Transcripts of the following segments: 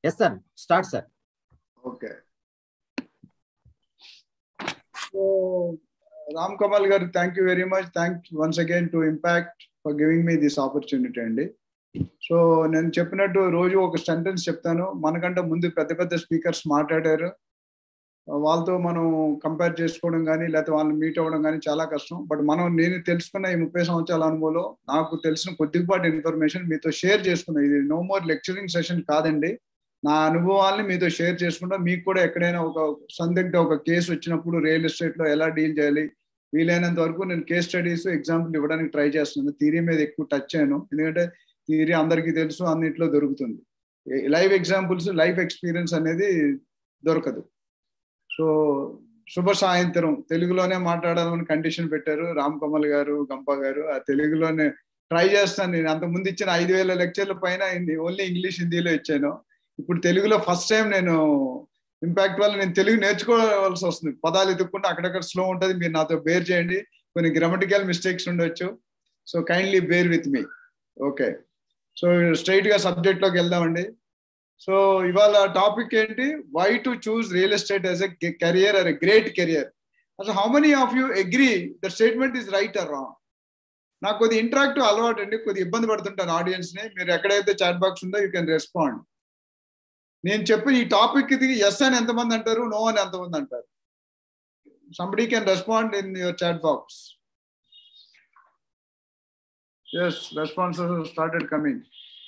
yes sir start sir okay so Ram Kamal garu thank you very much thank once again to impact for giving me this opportunity అండి so నేను చెప్పినట్టు రోజు ఒక sentence చెప్తాను మనకంటే ముందు పెద్ద పెద్ద స్పీకర్స్ మాట్లాడారు వాళ్ళతో మనం కంపేర్ చేసుకోవడం కానీ లేకపోతే వాళ్ళని మీట్ అవ్వడం కానీ చాలా కష్టం బట్ మనం నేను తెలుసుకున్న ఈ ముప్పై సంవత్సరాల అనుభవంలో నాకు తెలిసిన కొద్దిపాటి ఇన్ఫర్మేషన్ మీతో షేర్ చేసుకున్నా ఇది నో మోర్ లెక్చరింగ్ సెషన్ కాదండి నా అనుభవాల్ని మీతో షేర్ చేసుకుంటా మీకు కూడా ఎక్కడైనా ఒక సందిగ్ధ ఒక కేసు వచ్చినప్పుడు రియల్ ఎస్టేట్ లో ఎలా డీల్ చేయాలి వీలైనంత వరకు నేను కేస్ స్టడీస్ ఎగ్జాంపుల్ ఇవ్వడానికి ట్రై చేస్తున్నాను థీరీ మీద ఎక్కువ టచ్ అయ్యాను ఎందుకంటే థీరీ అందరికీ తెలుసు అన్నింటిలో దొరుకుతుంది లైవ్ ఎగ్జాంపుల్స్ లైఫ్ ఎక్స్పీరియన్స్ అనేది దొరకదు సో శుభ సాయంత్రం తెలుగులోనే మాట్లాడాలని కండిషన్ పెట్టారు రామ్ కమల్ గారు గంప గారు ఆ తెలుగులోనే ట్రై చేస్తాను నేను అంత ముందు ఇచ్చిన ఐదు వేల లెక్చర్ల పైన ఓన్లీ ఇంగ్లీష్ హిందీలో ఇచ్చాను ఇప్పుడు తెలుగులో ఫస్ట్ టైం నేను ఇంపాక్ట్ వల్ల నేను తెలుగు నేర్చుకోవాల్సి వస్తుంది పదాలు ఎత్తుక్కుంటే అక్కడక్కడ స్లో ఉంటుంది మీరు నాతో బేర్ చేయండి కొన్ని గ్రామటికల్ మిస్టేక్స్ ఉండొచ్చు so kindly bear with me okay so straight గా సబ్జెక్ట్ లోకి వెళ్దామండి సో ఇవాళ టాపిక్ ఏంటి why to choose real estate as a career or a great career అసలు how many of you agree the statement is right or wrong నాకు కొద్ది interactive అలవాటు అండి కొద్ది ఇబ్బంది పడుతుంటాను ఆడియన్స్ ని మీరు ఎక్కడైతే చాట్ బాక్స్ ఉందో యూ కెన్ రెస్పాండ్ నేను చెప్పిన ఈ టాపిక్ ఇది ఎస్ అని ఎంతమంది అంటారు నో అని ఎంతమంది అంటారు somebody can respond in your chat box yes responses started coming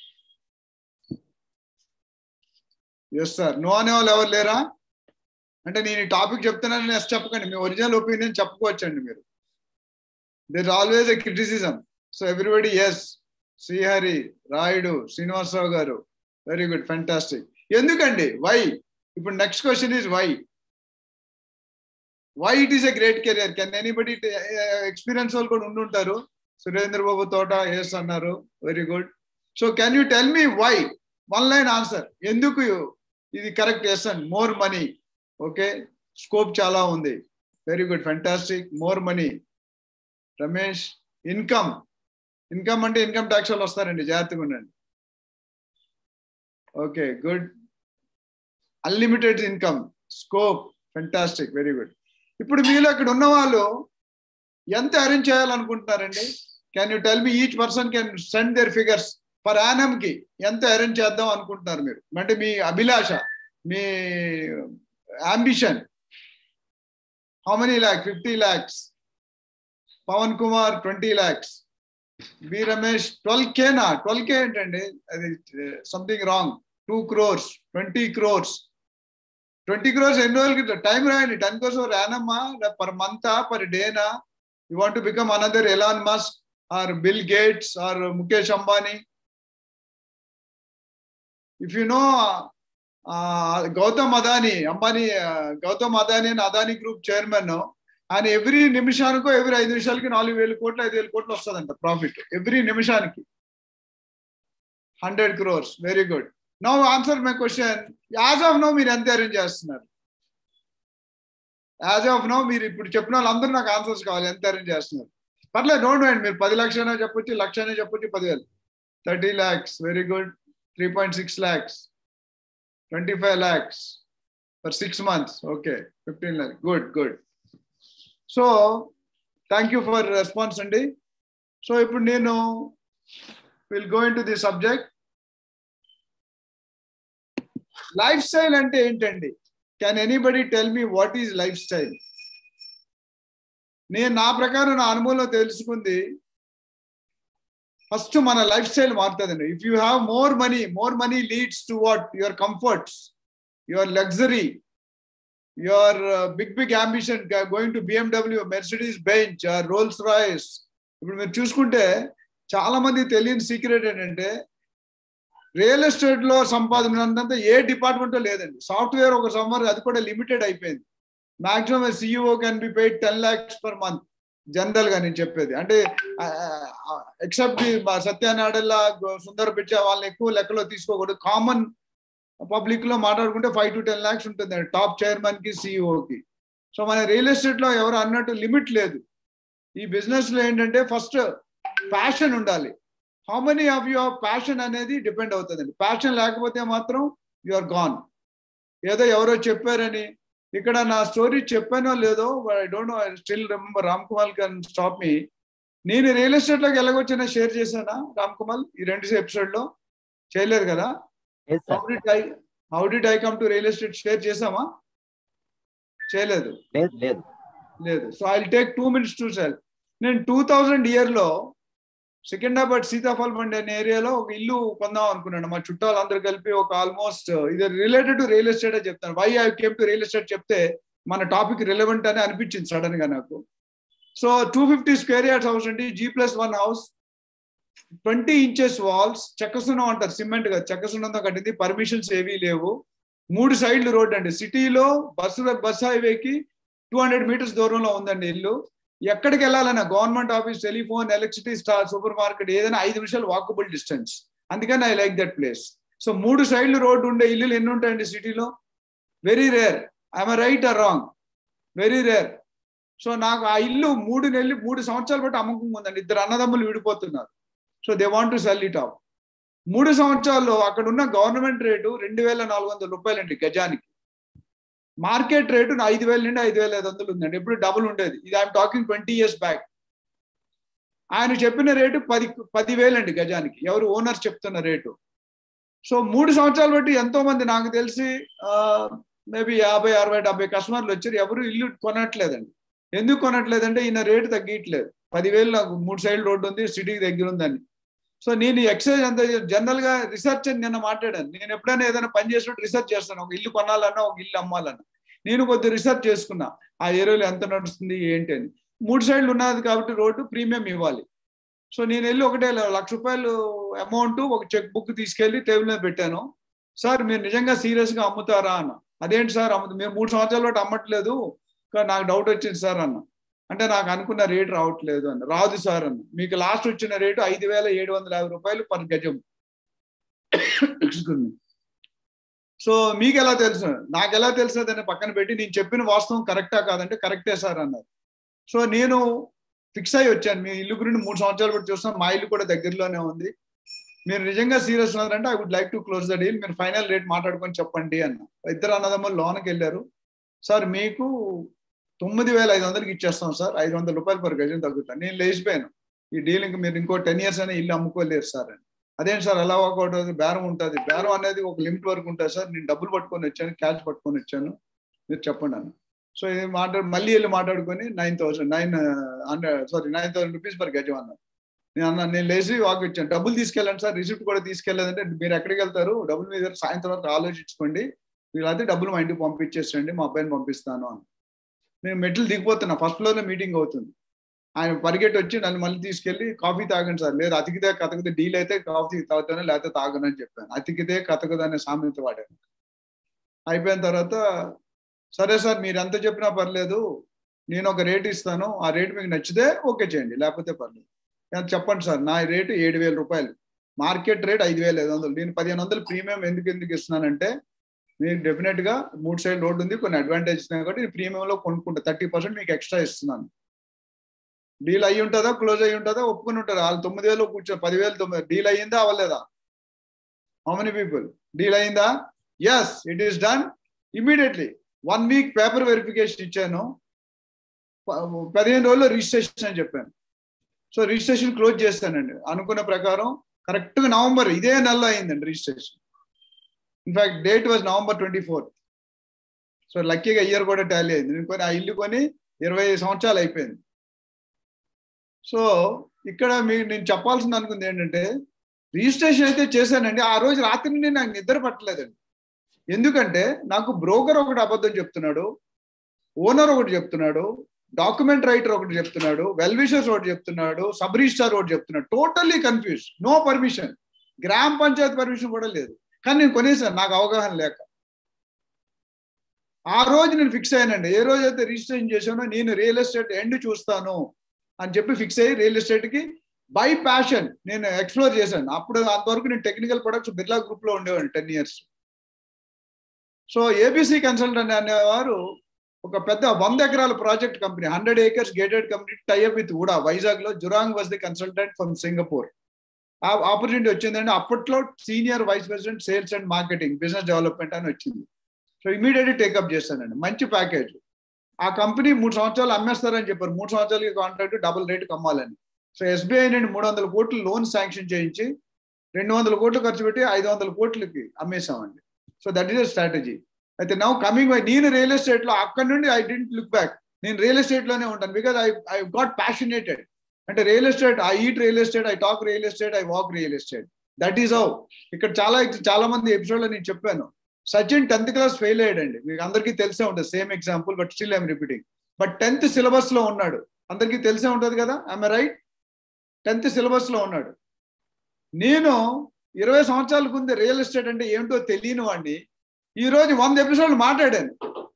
yes sir no అనే వాళ్ళు ఎవరు లేరా అంటే నేను ఈ టాపిక్ చెప్తున్నానని ఎస్ చెప్పకండి మీ ఒరిజినల్ ఒపీనియన్ చెప్పుకోవచ్చండి మీరు there always a criticism so everybody yes Srihari Rayudu Srinivasarao garu very good fantastic ఎందుకండి వై ఇప్పుడు next question is why why it is a great career can anybody experience వాళ్ళు కూడా ఉండుంటారు సురేంద్ర బాబు తోట ఎస్ అన్నారు very good so can you tell me why one line answer ఎందుకు ఇది correct yes and more money okay scope చాలా ఉంది very good fantastic more money Ramesh income income అంటే income tax వాళ్ళు వస్తారండి జాగ్రత్తగా ఉండండి okay good unlimited income scope fantastic very good ఇప్పుడు మీలో ఇక్కడ ఉన్న వాళ్ళు ఎంత అరేంజ్ చేయాలనుకుంటున్నారండి can you tell me each person can send their figures per annum కి ఎంత అరేంజ్ చేద్దాం అనుకుంటున్నారు మీరు అంటే మీ అభిలాష మీ ambition how many lakh fifty lakhs Pavan Kumar twenty lakhs B Ramesh twelve కేనా ట్వెల్వ్ కే ఏంటండి అది something wrong two crores twenty crores twenty crores ఎన్ని రోజులకి టైం రాయండి టెన్ క్రోర్స్ రానమ్మా పర్ మంతా పర్ డేనా you want become another Elon Musk or Bill Gates or Mukesh Ambani if you know Gautam Adani Ambani Gautam Adani అని అదానీ గ్రూప్ చైర్మన్ ఆయన ఎవ్రీ నిమిషానికో ఎవ్రీ ఐదు నిమిషాలకి నాలుగు వేల కోట్లు ఐదు వేల కోట్లు వస్తుందంట ప్రాఫిట్ ఎవ్రీ నిమిషానికి hundred crores very good no answer my question as of no మీరు ఎంత అరేంజ్ చేస్తున్నారు యాజ్ ఆఫ్ నో మీరు ఇప్పుడు చెప్పిన వాళ్ళందరూ నాకు ఆన్సర్స్ కావాలి ఎంత అరేంజ్ చేస్తున్నారు పర్లేదు డోంట్ మైండ్ మీరు పది లక్షలనే చెప్పొచ్చు లక్షనే చెప్పొచ్చు పదివేలు thirty lakhs very good three point six lakhs twenty five lakhs for six months okay fifteen lakhs good good so thank you for response అండి సో ఇప్పుడు నేను will go in to the subject life style అంటే ఏంటండి can anybody tell me what is life style నేను నా ప్రకారం నా అనుభవంలో తెలుసుకుంది ఫస్ట్ మన లైఫ్ స్టైల్ మారుతుందండి if you have more money more money leads to what your comforts your luxury your big big ambition going to BMW Mercedes Benz Rolls Royce ఇప్పుడు మీరు చూసుకుంటే చాలా మంది తెలియని సీక్రెట్ ఏంటంటే రియల్ ఎస్టేట్ లో సంపాదన ఏ డిపార్ట్మెంట్ లేదండి సాఫ్ట్వేర్ ఒక సమ్మర్ అది కూడా లిమిటెడ్ అయిపోయింది maximum CEO can be paid ten lakhs per month general గా నేను చెప్పేది అంటే ఎక్సెప్ట్ సత్యానాడల్లా సుందర పిచ్చ వాళ్ళని ఎక్కువ లెక్కలో తీసుకోకూడదు కామన్ పబ్లిక్ లో మాట్లాడుకుంటే ఫైవ్ టు టెన్ లాక్స్ ఉంటుంది టాప్ చైర్మన్ కి సిఇఓకి సో మన రియల్ ఎస్టేట్ లో ఎవరు అన్నట్టు లిమిట్ లేదు ఈ బిజినెస్ లో ఏంటంటే ఫస్ట్ ప్యాషన్ ఉండాలి how many of your passion అనేది డిపెండ్ అవుతుందండి ప్యాషన్ లేకపోతే మాత్రం యు ఆర్ గాన్ ఏదో ఎవరో చెప్పారని ఇక్కడ నా స్టోరీ చెప్పానో లేదో I don't know I still remember Ram Kumar can stop me నేను రియల్ ఎస్టేట్ లోకి ఎలాగొచ్చినా షేర్ చేశానా రామ్ కుమార్ ఈ రెండు ఎపిసోడ్ లో చేయలేదు కదా లేదు how sir did I how did I come to real estate share చేసామా చేయలేదు లేదు లేదు లేదు so I take two minutes to sell నేను టూ థౌజండ్ ఇయర్లో సికింద్రాబాద్ సీతాఫల్ మండి అనే ఏరియాలో ఒక ఇల్లు కొందాం అనుకున్నాను మా చుట్టాలు అందరు కలిపి ఒక ఆల్మోస్ట్ ఇది రిలేటెడ్ టు రియల్ ఎస్టేట్ చెప్తాను why I came to real estate చెప్తే మన టాపిక్ రిలవెంట్ అని అనిపించింది సడన్ గా నాకు so two fifty square yards house అండి G plus one house twenty inches walls చెక్కసున్నం అంటారు సిమెంట్ గా చెక్కసున్నంతో కట్టింది పర్మిషన్స్ ఏవీ లేవు మూడు సైడ్లు రోడ్ అండి సిటీలో బస్సు బస్ హైవేకి టూ హండ్రెడ్ మీటర్స్ దూరంలో ఉందండి ఇల్లు ఎక్కడికి వెళ్ళాలన్నా government office telephone electricity star super market ఏదైనా ఐదు నిమిషాలు వాకబుల్ డిస్టెన్స్ అందుకని I like that place so మూడు సైడ్లు రోడ్డు ఉండే ఇల్లులు ఎన్ని ఉంటాయండి సిటీలో very rare I'm right or wrong very rare so నాకు ఆ ఇల్లు మూడు నెలలు మూడు సంవత్సరాలు బట్టి అమ్మకం ఉందండి ఇద్దరు అన్నదమ్ములు విడిపోతున్నారు so they want to sell it off మూడు సంవత్సరాల్లో అక్కడ ఉన్న గవర్నమెంట్ రేటు రెండు వేల నాలుగు వందల రూపాయలండి గజానికి మార్కెట్ రేటు ఐదు వేల నుండి ఐదు వేల ఐదు వందలు ఉందండి ఎప్పుడు డబుల్ ఉండేది ఇది I'm talking twenty years back ఆయన చెప్పిన రేటు పది పదివేలు అండి గజానికి ఎవరు ఓనర్స్ చెప్తున్న రేటు సో మూడు సంవత్సరాలు బట్టి ఎంతో మంది నాకు తెలిసి మేబీ యాభై అరవై డెబ్బై కస్టమర్లు వచ్చారు ఎవరు ఇల్లు కొనట్లేదండి ఎందుకు కొనట్లేదంటే ఈయన రేటు తగ్గట్లేదు పదివేలు నాకు మూడు సైడ్ రోడ్డు ఉంది సిటీకి దగ్గర ఉందని సో నేను ఎక్సైజ్ అంత జనరల్ గా రీసెర్చ్ అని నిన్న మాట్లాడాను నేను ఎప్పుడైనా ఏదైనా పని చేసినట్టు రీసెర్చ్ చేస్తాను ఒక ఇల్లు కొనాలన్నా ఒక ఇల్లు అమ్మాలన్నా నేను కొద్ది రీసెర్చ్ చేసుకున్నా ఆ ఏరియాలో ఎంత నడుస్తుంది ఏంటి అని మూడు సైడ్లు ఉన్నది కాబట్టి రోడ్డు ప్రీమియం ఇవ్వాలి సో నేను వెళ్ళి ఒకటే లక్ష రూపాయలు అమౌంట్ ఒక చెక్ బుక్ తీసుకెళ్లి టేబుల్ మీద పెట్టాను సార్ మీరు నిజంగా సీరియస్ గా అమ్ముతారా అన్న అదేంటి సార్ అమ్ముతా మీరు మూడు సంవత్సరాల పాటు అమ్మట్లేదు కానీ నాకు డౌట్ వచ్చింది సార్ అన్న అంటే నాకు అనుకున్న రేటు రావట్లేదు అన్న రాదు సార్ అన్న మీకు లాస్ట్ వచ్చిన రేటు ఐదు వేల ఏడు వందల యాభై రూపాయలు పర్ గజం సో మీకు ఎలా తెలుసు నాకు ఎలా తెలుసు అని పక్కన పెట్టి నేను చెప్పిన వాస్తవం కరెక్టా కాదంటే కరెక్టే సార్ అన్నారు సో నేను ఫిక్స్ అయ్యి వచ్చాను మీ ఇల్లు గురించి మూడు సంవత్సరాలు కూడా చూస్తాను మా ఇల్లు కూడా దగ్గరలోనే ఉంది మీరు నిజంగా సీరియస్ ఉన్నారంటే I would like to close the deal మీరు ఫైనల్ రేట్ మాట్లాడుకొని చెప్పండి అన్న ఇద్దరు అన్నదమ్ములు లోన్కి వెళ్ళారు సార్ మీకు తొమ్మిది వేల ఐదు వందలకి ఇచ్చేస్తాం సార్ ఐదు వందల రూపాయలు పర్ గజం తగ్గుతాను నేను లేచిపోయాను ఈ డీల్ ఇంకా మీరు ఇంకో టెన్ ఇయర్స్ అయినా ఇల్లు అమ్ముకోలేరు సార్ అని అదేంటి సార్ ఎలా వర్కౌట్ అవుతుంది బేరం ఉంటుంది బేరం అనేది ఒక లిమిట్ వరకు ఉంటుంది సార్ నేను డబ్బులు పట్టుకొని వచ్చాను క్యాష్ పట్టుకొని వచ్చాను మీరు చెప్పండి అన్న సో ఇది మాట్లాడు మళ్ళీ వెళ్ళి మాట్లాడుకొని nine thousand nine hundred sorry nine thousand rupees per గజం అన్నారు నేను అన్నా నేను లేచి వాక్ ఇచ్చాను డబ్బులు తీసుకెళ్ళండి సార్ రిసిప్ట్ కూడా తీసుకెళ్ళలేదంటే మీరు ఎక్కడికి వెళ్తారు డబ్బులు మీద సాయంత్రం వరకు ఆలోచించుకోండి వీళ్ళైతే డబ్బులు మా ఇంటికి పంపించేసండి మా అబ్బాయిని పంపిస్తాను అని నేను మెట్లు దిగిపోతున్నా ఫస్ట్ ఫ్లోర్లో మీటింగ్ అవుతుంది ఆయన పరిగెట్టి వచ్చి నన్ను మళ్ళీ తీసుకెళ్ళి కాఫీ తాగండి సార్ లేదు అతికితే కతకతే డీల్ అయితే కాఫీ తాగుతాను లేకపోతే తాగను అని చెప్పాను అతికితే కతకదు అనే సామెత వాడాను అయిపోయిన తర్వాత సరే సార్ మీరు ఎంత చెప్పినా పర్లేదు నేను ఒక రేట్ ఇస్తాను ఆ రేట్ మీకు నచ్చితే ఓకే చేయండి లేకపోతే పర్లేదు చెప్పండి సార్ నా రేటు ఏడు వేల రూపాయలు మార్కెట్ రేట్ ఐదు వేల ఐదు వందలు నేను పదిహేను వందలు ప్రీమియం ఎందుకు ఎందుకు ఇస్తున్నానంటే మీరు డెఫినెట్ గా మూడు సైడ్ రోడ్ ఉంది కొన్ని అడ్వాంటేజ్ కాబట్టి నేను ప్రీమియంలో కొనుక్కుంటా థర్టీ పర్సెంట్ మీకు ఎక్స్ట్రా ఇస్తున్నాను డీల్ అయ్యి ఉంటుందా క్లోజ్ అయ్యి ఉంటుందా ఒప్పుకుని ఉంటారు వాళ్ళు తొమ్మిది వేలు కూర్చో పదివేలు తొమ్మిది డీల్ అయ్యిందా అవ్వలేదా హౌ మెనీ పీపుల్ డీల్ అయ్యిందా yes it is done immediately one week paper verification ఇచ్చాను పదిహేను రోజుల్లో రిజిస్ట్రేషన్ అని చెప్పాను సో రిజిస్ట్రేషన్ క్లోజ్ చేస్తానండి అనుకున్న ప్రకారం కరెక్ట్గా నవంబర్ ఇదే నెలలో అయిందండి registration in fact date was November twenty fourth so లక్కీగా ఇయర్ కూడా టాలీ అయింది నేను కొని ఆ ఇల్లు కొని ఇరవై సంవత్సరాలు అయిపోయింది సో ఇక్కడ మీకు నేను చెప్పాల్సింది అనుకుంది ఏంటంటే రిజిస్ట్రేషన్ అయితే చేశానండి ఆ రోజు రాత్రి నుండి నాకు నిద్ర పట్టలేదండి ఎందుకంటే నాకు బ్రోకర్ ఒకటి అబద్ధం చెప్తున్నాడు ఓనర్ ఒకటి చెప్తున్నాడు డాక్యుమెంట్ రైటర్ ఒకటి చెప్తున్నాడు వెల్ విషర్స్ ఒకటి చెప్తున్నాడు సబ్ రిజిస్టార్ ఒకటి చెప్తున్నాడు టోటల్లీ కన్ఫ్యూజ్ నో పర్మిషన్ గ్రామ పంచాయతీ పర్మిషన్ కూడా లేదు కానీ నేను కొనేసాను నాకు అవగాహన లేక ఆ రోజు నేను ఫిక్స్ అయ్యానండి ఏ రోజు అయితే రిజిస్ట్రేషన్ చేశానో నేను రియల్ ఎస్టేట్ ఎండ్ చూస్తాను అని చెప్పి ఫిక్స్ అయ్యి రియల్ ఎస్టేట్కి బై ప్యాషన్ నేను ఎక్స్ప్లోర్ చేశాను అప్పుడు అంతవరకు నేను టెక్నికల్ ప్రొడక్ట్స్ బిర్లా గ్రూప్లో ఉండేవాడిని ten years so ABC consultant అనేవారు ఒక పెద్ద వంద ఎకరాల project company hundred acres gated company tie up with కూడా వైజాగ్ లో Jurong was the consultant from Singapore ఆ ఆపర్చునిటీ వచ్చిందంటే అప్పట్లో senior vice president sales and marketing business development అని వచ్చింది సో ఇమీడియట్లీ టేకప్ చేస్తానండి మంచి ప్యాకేజ్ ఆ కంపెనీ మూడు సంవత్సరాలు అమ్మేస్తారని చెప్పారు మూడు సంవత్సరాలకి కాంట్రాక్ట్ డబుల్ రేట్ అమ్మాలని సో ఎస్బీఐ నుండి మూడు వందల కోట్లు లోన్ శాంక్షన్ చేయించి రెండు వందల కోట్లు ఖర్చు పెట్టి ఐదు వందల కోట్లకి అమ్మేసామండి so that is a strategy అయితే నౌ కమింగ్ బై నేను రియల్ ఎస్టేట్ లో అక్కడ నుండి ఐ డింట్ లుక్ బ్యాక్ నేను రియల్ ఎస్టేట్ లోనే ఉంటాను because I I got passionated అంటే real estate I eat real estate I talk real estate I walk real estate that is how ఇక్కడ చాలా చాలా మంది ఎపిసోడ్ లో నేను చెప్పాను సచిన్ టెన్త్ క్లాస్ ఫెయిల్ అయ్యాడండి మీకు అందరికీ తెలిసే ఉంటుంది same example but still I'm repeating but tenth syllabus లో ఉన్నాడు అందరికీ తెలిసే ఉంటుంది కదా ఐఎమ్ రైట్ టెన్త్ సిలబస్ లో ఉన్నాడు నేను ఇరవై సంవత్సరాల ముందు రియల్ ఎస్టేట్ అంటే ఏమిటో తెలియని వాడిని ఈ రోజు వంద ఎపిసోడ్లు మాట్లాడాను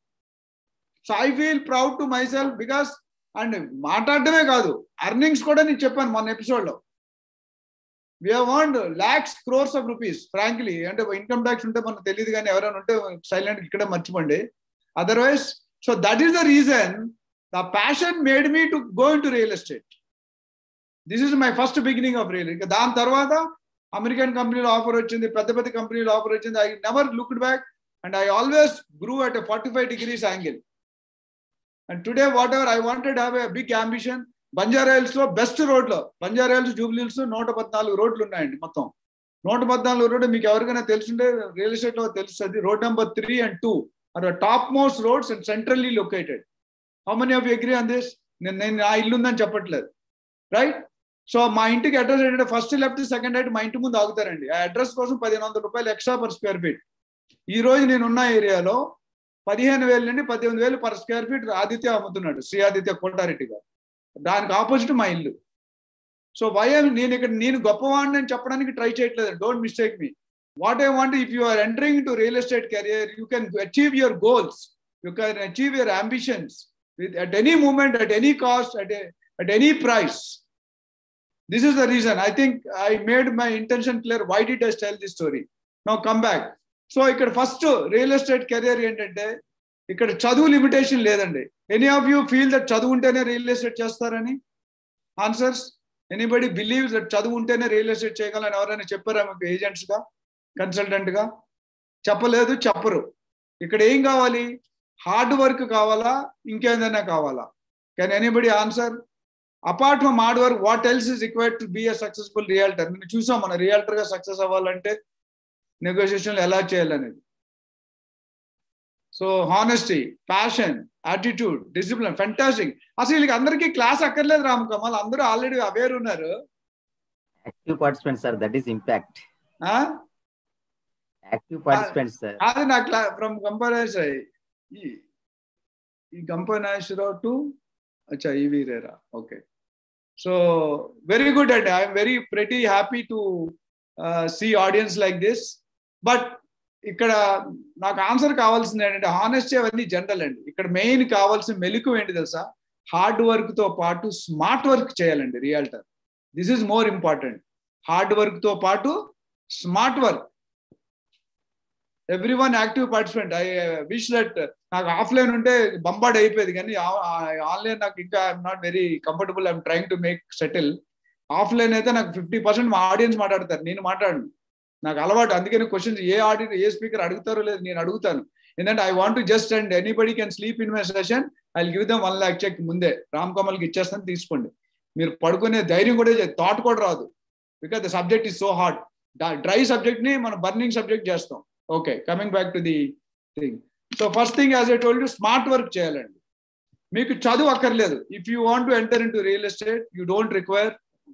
so I feel proud to my self because and మాట్లాడటమే కాదు అర్నింగ్స్ కూడా నేను చెప్పాను మన ఎపిసోడ్లో we want lakhs crores of rupees frankly అంటే ఇన్కమ్ ట్యాక్స్ ఉంటే మనకు తెలియదు కానీ ఎవరైనా ఉంటే సైలెంట్ ఇక్కడే మర్చిపోండి otherwise so that is the reason the passion made me to go in to real estate this is my first beginning of real ఇంకా దాని తర్వాత అమెరికన్ కంపెనీలో ఆఫర్ వచ్చింది పెద్ద పెద్ద కంపెనీలో ఆఫర్ వచ్చింది I never looked back and I always grew at forty five degrees angle and today whatever I wanted have a big ambition Banjara Hills లో బెస్ట్ రోడ్ లో బంజారాయిల్స్ జూబ్లీల్స్ నూట పద్నాలుగు రోడ్లు ఉన్నాయండి మొత్తం నూట పద్నాలుగు రోడ్డు మీకు ఎవరికైనా తెలుసుంటే రియల్ ఎస్టేట్ లో తెలుస్తుంది road number three and two are top most roads and centrally located how many of agree on this నేను నేను ఆ ఇల్లు ఉందని చెప్పట్లేదు రైట్ సో మా ఇంటికి అడ్రస్ ఏంటంటే ఫస్ట్ లెఫ్ట్ సెకండ్ రైట్ మా ఇంటి ముందు ఆగుతారండి ఆ అడ్రస్ కోసం పదిహేను వందల రూపాయలు ఎక్స్ట్రా పర్ స్క్వేర్ ఫీట్ ఈ రోజు నేను ఉన్న ఏరియాలో పదిహేను వేల నుండి పద్దెనిమిది వేలు పర్ స్క్వేర్ ఫీట్ ఆదిత్య అమ్ముతున్నాడు శ్రీ ఆదిత్య కోటారెడ్డి గారు దానికి ఆపోజిట్ మా ఇల్లు సో వైఎల్ నేను ఇక్కడ నేను గొప్పవాడిని అని చెప్పడానికి ట్రై చేయట్లేదు don't mistake me what I want if you are entering to real estate career you can achieve your goals you can achieve your ambitions with at any moment at any cost at at any price this is the reason i think i made my intention clear why did i tell this story now come back so ఇక్కడ first real estate career ఏంటంటే ఇక్కడ చదువు limitation లేదండి any of you feel that చదువు ఉంటేనే real estate చేస్తారని answers anybody believe that చదువు ఉంటేనే రియల్ ఎస్టేట్ చేయగలని ఎవరైనా చెప్పారా మీకు ఏజెంట్స్ గా కన్సల్టెంట్ గా చెప్పలేదు చెప్పరు ఇక్కడ ఏం కావాలి హార్డ్ వర్క్ కావాలా ఇంకేదైనా కావాలా can anybody answer apart from hard work what else is required to be a successful realtor నేను చూసాం మన రియాల్టర్ గా సక్సెస్ అవ్వాలంటే నెగోషియేషన్లు ఎలా చేయాలనేది so honesty passion attitude discipline fantastic అసలు వీళ్ళకి అందరికీ క్లాస్ అక్కర్లేదు రామ్ కమల్ అందరూ ఆల్రెడీ అవేర్ ఉన్నారు active participant sir that is impact active participant sir అది నా క్లా ఫ్రమ్ కంపనైజ్ ఈ కంపనైజ్రావు టు అచ్చా ఈవీ RERA okay so very good అండి I'm very pretty happy to see audience like this but ఇక్కడ నాకు ఆన్సర్ కావాల్సింది ఏంటంటే హానెస్టీ అవన్నీ జనరల్ అండి ఇక్కడ మెయిన్ కావాల్సిన మెలకు ఏంటి తెలుసా హార్డ్ వర్క్ తో పాటు స్మార్ట్ వర్క్ చేయాలండి realtor this is more important hard work తో పాటు smart work everyone active participant I wish that నాకు ఆఫ్లైన్ ఉంటే బంబాడ్ అయిపోయేది కానీ ఆన్లైన్ నాకు ఇంకా I'm not very comfortable I'm trying to make settle offline అయితే నాకు ఫిఫ్టీ పర్సెంట్ మా ఆడియన్స్ మాట్లాడతారు నేను మాట్లాడను నాకు అలవాటు అందుకని క్వశ్చన్స్ ఏ ఆడియన్స్ ఏ స్పీకర్ అడుగుతారో లేదు నేను అడుగుతాను ఎందుకంటే I want just and anybody can sleep in my session I give them one lakh cheque ముందే రామ్ కమల్కి ఇచ్చేస్తాను తీసుకోండి మీరు పడుకునే ధైర్యం కూడా థాట్ కూడా రాదు because the subject is so hard dry subject ని మనం బర్నింగ్ సబ్జెక్ట్ చేస్తాం okay coming back to the thing so first thing as I told you smart work చేయాలండి మీకు చదువు అక్కర్లేదు if you want to enter in to real estate you don't require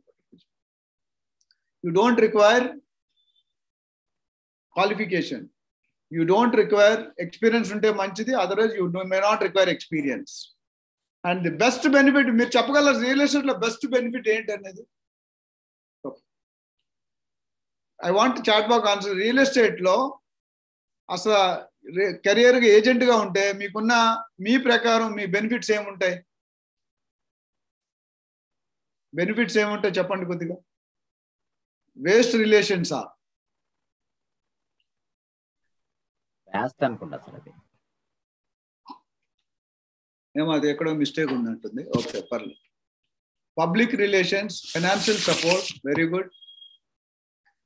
you don't require qualification you don't require experience ఉంటే మంచిది otherwise you may not require experience and the best benefit మీరు చెప్పగలరు real estate లో best benefit ఏంటి అనేది I want chat back answer real estate లో అసలు career agent గా ఉంటే మీకున్న మీ ప్రకారం మీ బెనిఫిట్స్ ఏముంటాయి బెనిఫిట్స్ ఏముంటాయి చెప్పండి కొద్దిగా వేస్ట్ రిలేషన్సా వేస్ట్ అనుకుంటా సార్ అది ఏమో అది ఎక్కడో మిస్టేక్ ఉన్నట్టుంది ఓకే పర్లేదు public relations financial support very good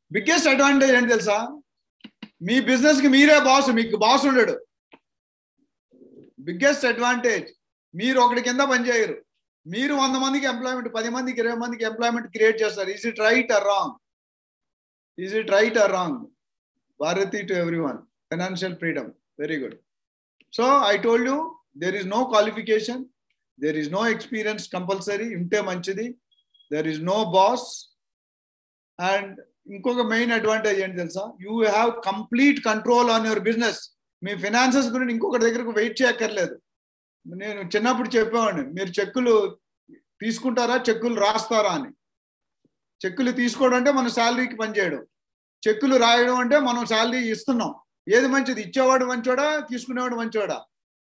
biggest advantage ఏంటి తెలుసా మీ బిజినెస్ కి మీరే బాస్ మీకు బాస్ ఉండడు బిగ్గెస్ట్ అడ్వాంటేజ్ మీరు ఒకటి కింద పనిచేయరు మీరు వంద మందికి ఎంప్లాయ్మెంట్ పది మందికి ఇరవై మందికి ఎంప్లాయ్మెంట్ క్రియేట్ చేస్తారు is it right or wrong is it right or wrong Bharati to every everyone financial freedom very good so I told you there is no qualification there is no experience compulsory ఉంటే మంచిది there is no boss and ఇంకొక main advantage ఏంటి తెలుసా you have complete control on your business మీ finances గురించి ఇంకొకటి దగ్గరకు wait చేయక్కర్లేదు నేను చిన్నప్పుడు చెప్పేవాడిని మీరు చెక్కులు తీసుకుంటారా చెక్కులు రాస్తారా అని చెక్కులు తీసుకోవడం అంటే మన శాలరీకి పనిచేయడం చెక్కులు రాయడం అంటే మనం శాలరీ ఇస్తున్నాం ఏది మంచిది ఇచ్చేవాడు మంచోడా తీసుకునేవాడు మంచోడా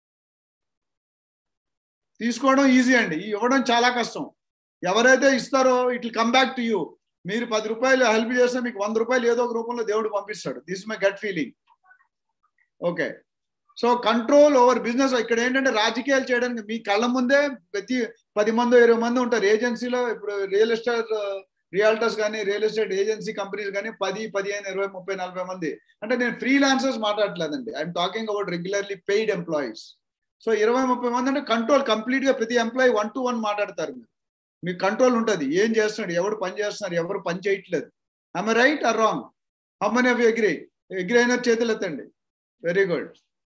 తీసుకోవడం ఈజీ అండి ఇవ్వడం చాలా కష్టం ఎవరైతే ఇస్తారో it come back to you మీరు పది రూపాయలు హెల్ప్ చేస్తే మీకు వంద రూపాయలు ఏదో ఒక రూపంలో దేవుడు పంపిస్తాడు this my gut feeling okay so control over business ఇక్కడ ఏంటంటే రాజకీయాలు చేయడానికి మీ కళ్ళ ముందే ప్రతి పది మంది ఇరవై మంది ఉంటారు ఏజెన్సీలో ఇప్పుడు రియల్ ఎస్టేట్ రియాల్టర్స్ కానీ రియల్ ఎస్టేట్ ఏజెన్సీ కంపెనీస్ కానీ పది పదిహేను ఇరవై ముప్పై నలభై మంది అంటే నేను ఫ్రీ లాన్సర్స్ మాట్లాడట్లేదండి I'm talking about regularly paid employees so ఇరవై ముప్పై మంది అంటే కంట్రోల్ కంప్లీట్ గా ప్రతి ఎంప్లాయీ వన్ టు వన్ మాట్లాడతారు మీరు మీకు కంట్రోల్ ఉంటుంది ఏం చేస్తున్నాడు ఎవరు పని చేస్తున్నారు ఎవరు పని చేయట్లేదు ఐఎమ్ రైట్ ఆర్ రాంగ్ హమ్మని అవి ఎగ్రీ ఎగ్రీ అయిన చేతులు ఎత్తండి వెరీ గుడ్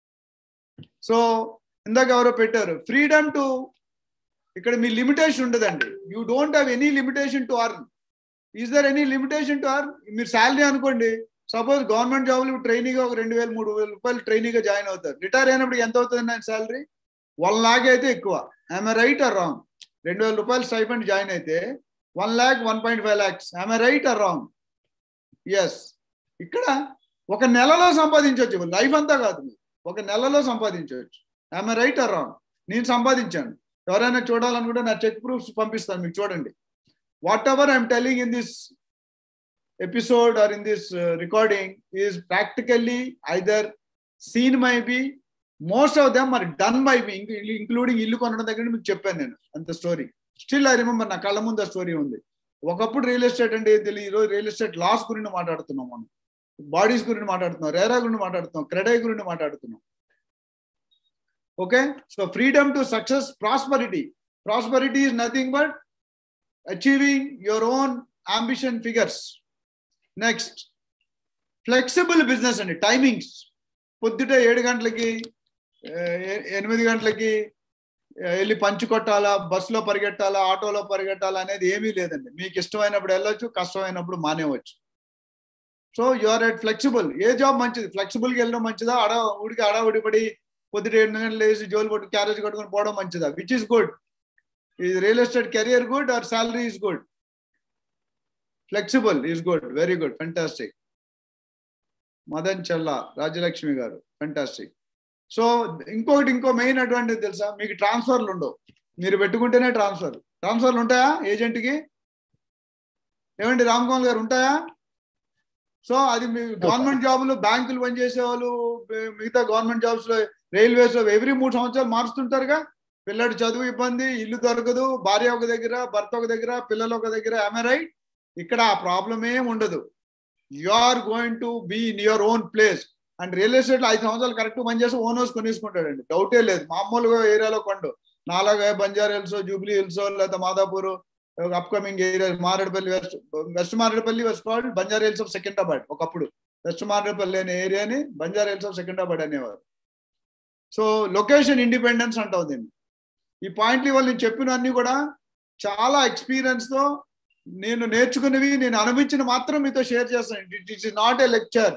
సో ఇందాక ఎవరో పెట్టారు ఫ్రీడమ్ టు ఇక్కడ మీ లిమిటేషన్ ఉండదండి you don't have any limitation to earn is there any limitation to earn మీరు శాలరీ అనుకోండి సపోజ్ గవర్నమెంట్ జాబ్లు ట్రైనింగ్ ఒక రెండు వేలు మూడు వేల రూపాయలు ట్రైనింగ్గా జాయిన్ అవుతారు రిటైర్ అయినప్పుడు ఎంత అవుతుంది నా శాలరీ వన్ లాక్ అయితే ఎక్కువ ఐఎమ్ రైట్ ఆర్ రాంగ్ రెండు వేల రూపాయలు స్టైఫండ్ జాయిన్ అయితే one lakh one point five lakhs I'm right or wrong yes ఇక్కడ ఒక నెలలో సంపాదించవచ్చు లైఫ్ అంతా కాదు ఒక నెలలో సంపాదించవచ్చు ఐఎమ్ రైట్ ఆర్ రాంగ్ నేను సంపాదించాను ఎవరైనా చూడాలనుకుంటే నా చెక్ ప్రూఫ్స్ పంపిస్తాను మీకు చూడండి whatever I'm telling in this episode or in this recording is practically either seen maybe most of them మరి డన్ బై మీ ఇంక్లూడింగ్ ఇల్లు కొనడం దగ్గర మీకు చెప్పాను నేను అంత స్టోరీ స్టిల్ ఐ రిమెంబర్ నా కళ్ళ ముందు ఆ స్టోరీ ఉంది ఒకప్పుడు రియల్ ఎస్టేట్ అంటే ఏం తెలియదు ఈరోజు రియల్ ఎస్టేట్ లాస్ గురించి మాట్లాడుతున్నాం మనం బాడీస్ గురించి మాట్లాడుతున్నాం రేరా గురించి మాట్లాడుతున్నాం క్రెడై గురించి మాట్లాడుతున్నాం okay so freedom to success prosperity prosperity is nothing but achieving your own ambition figures next flexible business అండి టైమింగ్స్ పొద్దుట ఏడు గంటలకి ఎనిమిది గంటలకి వెళ్ళి పంచి కొట్టాలా బస్సులో పరిగెట్టాలా ఆటోలో పరిగెట్టాలా అనేది ఏమీ లేదండి మీకు ఇష్టమైనప్పుడు వెళ్ళొచ్చు కష్టమైనప్పుడు మానేవచ్చు so you are at flexible a job మంచిది ఫ్లెక్సిబుల్గా వెళ్ళడం మంచిదా అడ ఊడికి అడ ఉడిపడి పొద్దుట ఏడు గంటలు వేసి జోలు పట్టు క్యారేజ్ కట్టుకొని పోవడం మంచిదా విచ్ ఇస్ గుడ్ ఈ real estate career good or salary is good flexible is good very good fantastic Madan Challa Rajalakshmi గారు ఫెంటాస్టిక్ సో ఇంకొకటి ఇంకో మెయిన్ అడ్వాంటేజ్ తెలుసా మీకు ట్రాన్స్ఫర్లు ఉండవు మీరు పెట్టుకుంటేనే ట్రాన్స్ఫర్ ట్రాన్స్ఫర్లు ఉంటాయా ఏజెంట్కి ఏమండి రామ్కుమార్ గారు ఉంటాయా సో అది మీ గవర్నమెంట్ జాబులు బ్యాంకులు పనిచేసే వాళ్ళు మిగతా గవర్నమెంట్ జాబ్స్ లో రైల్వేస్ లో ఎవ్రీ మూడు సంవత్సరాలు మారుస్తుంటారుగా పిల్లడు చదువు ఇబ్బంది ఇల్లు దొరకదు భార్య ఒక దగ్గర భర్త ఒక దగ్గర పిల్లలు ఒక దగ్గర ఆమె రైట్ ఇక్కడ ఆ ప్రాబ్లం ఏం ఉండదు you are going to be in your own place and real estate ఐదు సంవత్సరాలు కరెక్ట్ పనిచేసి ఓన్ హౌస్ కొనేసుకుంటాడండి డౌటే లేదు మామూలుగా ఏరియాలో కొండు నాలాగా బంజారా హిల్స్ జూబ్లీ హిల్స్ లేదా Madhapur upcoming area Marredpally west west Marredpally west called Banjara Hills of Secunderabad ఒకప్పుడు వెస్ట్ మారేడుపల్లి అనే ఏరియాని బంజారా హిల్స్ ఆఫ్ సెకండాబాద్ అనేవారు సో లొకేషన్ ఇండిపెండెన్స్ అంటావు దీన్ని ఈ పాయింట్లు ఇవాళ నేను చెప్పినవన్నీ కూడా చాలా ఎక్స్పీరియన్స్ తో నేను నేర్చుకున్నవి నేను అనుభవించిన మాత్రం మీతో షేర్ చేస్తాను it is not a lecture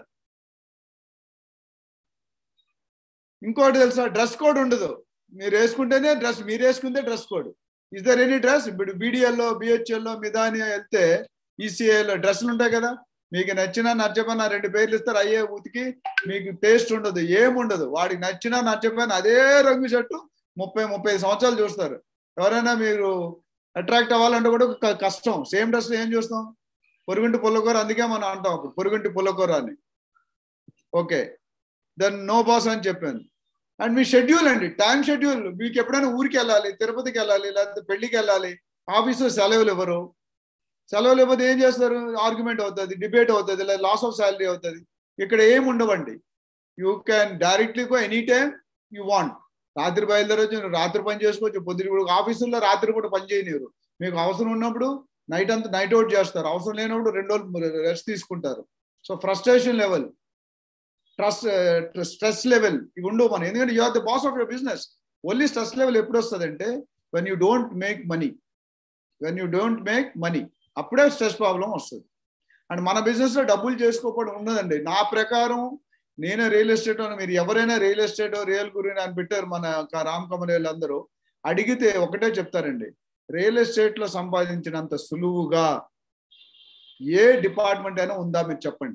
ఇంకోటి తెలుసా డ్రెస్ కోడ్ ఉండదు మీరు వేసుకుంటేనే డ్రెస్ మీరు వేసుకుంటే dress code is there any dress ఇప్పుడు బీడిఎల్లో బిహెచ్ఎల్లో మిదాని వెళ్తే ఈసీఐలో డ్రెస్సులు ఉంటాయి కదా మీకు నచ్చినా నచ్చపోయినా రెండు పేర్లు ఇస్తారు అయ్యే ఉతికి మీకు టేస్ట్ ఉండదు ఏముండదు వాడికి నచ్చినా నచ్చపోయినా అదే రంగు షర్టు ముప్పై ముప్పై సంవత్సరాలు చూస్తారు ఎవరైనా మీరు అట్రాక్ట్ అవ్వాలంటే కూడా కష్టం సేమ్ డ్రెస్ ఏం చూస్తాం పొరుగుంటి పుల్లకూర అందుకే మనం అంటాం అప్పుడు పొరుగుంటి పుల్లకూర అని ఓకే దెన్ నో బాస్ అని చెప్పాను అండ్ మీ షెడ్యూల్ అండి టైం షెడ్యూల్ మీకు ఎప్పుడైనా ఊరికి వెళ్ళాలి తిరుపతికి వెళ్ళాలి లేకపోతే పెళ్లికి వెళ్ళాలి ఆఫీసు సెలవులు ఇవ్వరు సెలవు లేకపోతే ఏం చేస్తారు ఆర్గ్యుమెంట్ అవుతుంది డిబేట్ అవుతుంది లేదా లాస్ ఆఫ్ శాలరీ అవుతుంది ఇక్కడ ఏం ఉండవండి you can directly go any time you want రాత్రి బయలుదేరొచ్చు నువ్వు రాత్రి పని చేసుకోవచ్చు పొద్దున ఇప్పుడు ఆఫీసుల్లో రాత్రి కూడా పని చేయనివ్వరు మీకు అవసరం ఉన్నప్పుడు నైట్ అంతా నైట్ అవుట్ చేస్తారు అవసరం లేనప్పుడు రెండు రోజులు రెస్ట్ తీసుకుంటారు so frustration level trust stress level ఇవి ఉండవు మనం ఎందుకంటే you are the boss of your business only stress level ఎప్పుడు వస్తుంది అంటే when you don't make money when you don't make money అప్పుడే స్ట్రెస్ ప్రాబ్లం వస్తుంది అండ్ మన బిజినెస్ లో డబ్బులు చేసుకోకపోవడం ఉన్నదండి నా ప్రకారం నేనే రియల్ ఎస్టేట్ అని మీరు ఎవరైనా రియల్ ఎస్టేట్ రియల్ గురి అని పెట్టారు మన రామ్ కమల్ అందరూ అడిగితే ఒకటే చెప్తారండి రియల్ ఎస్టేట్ లో సంపాదించినంత సులువుగా ఏ డిపార్ట్మెంట్ అయినా ఉందా మీరు చెప్పండి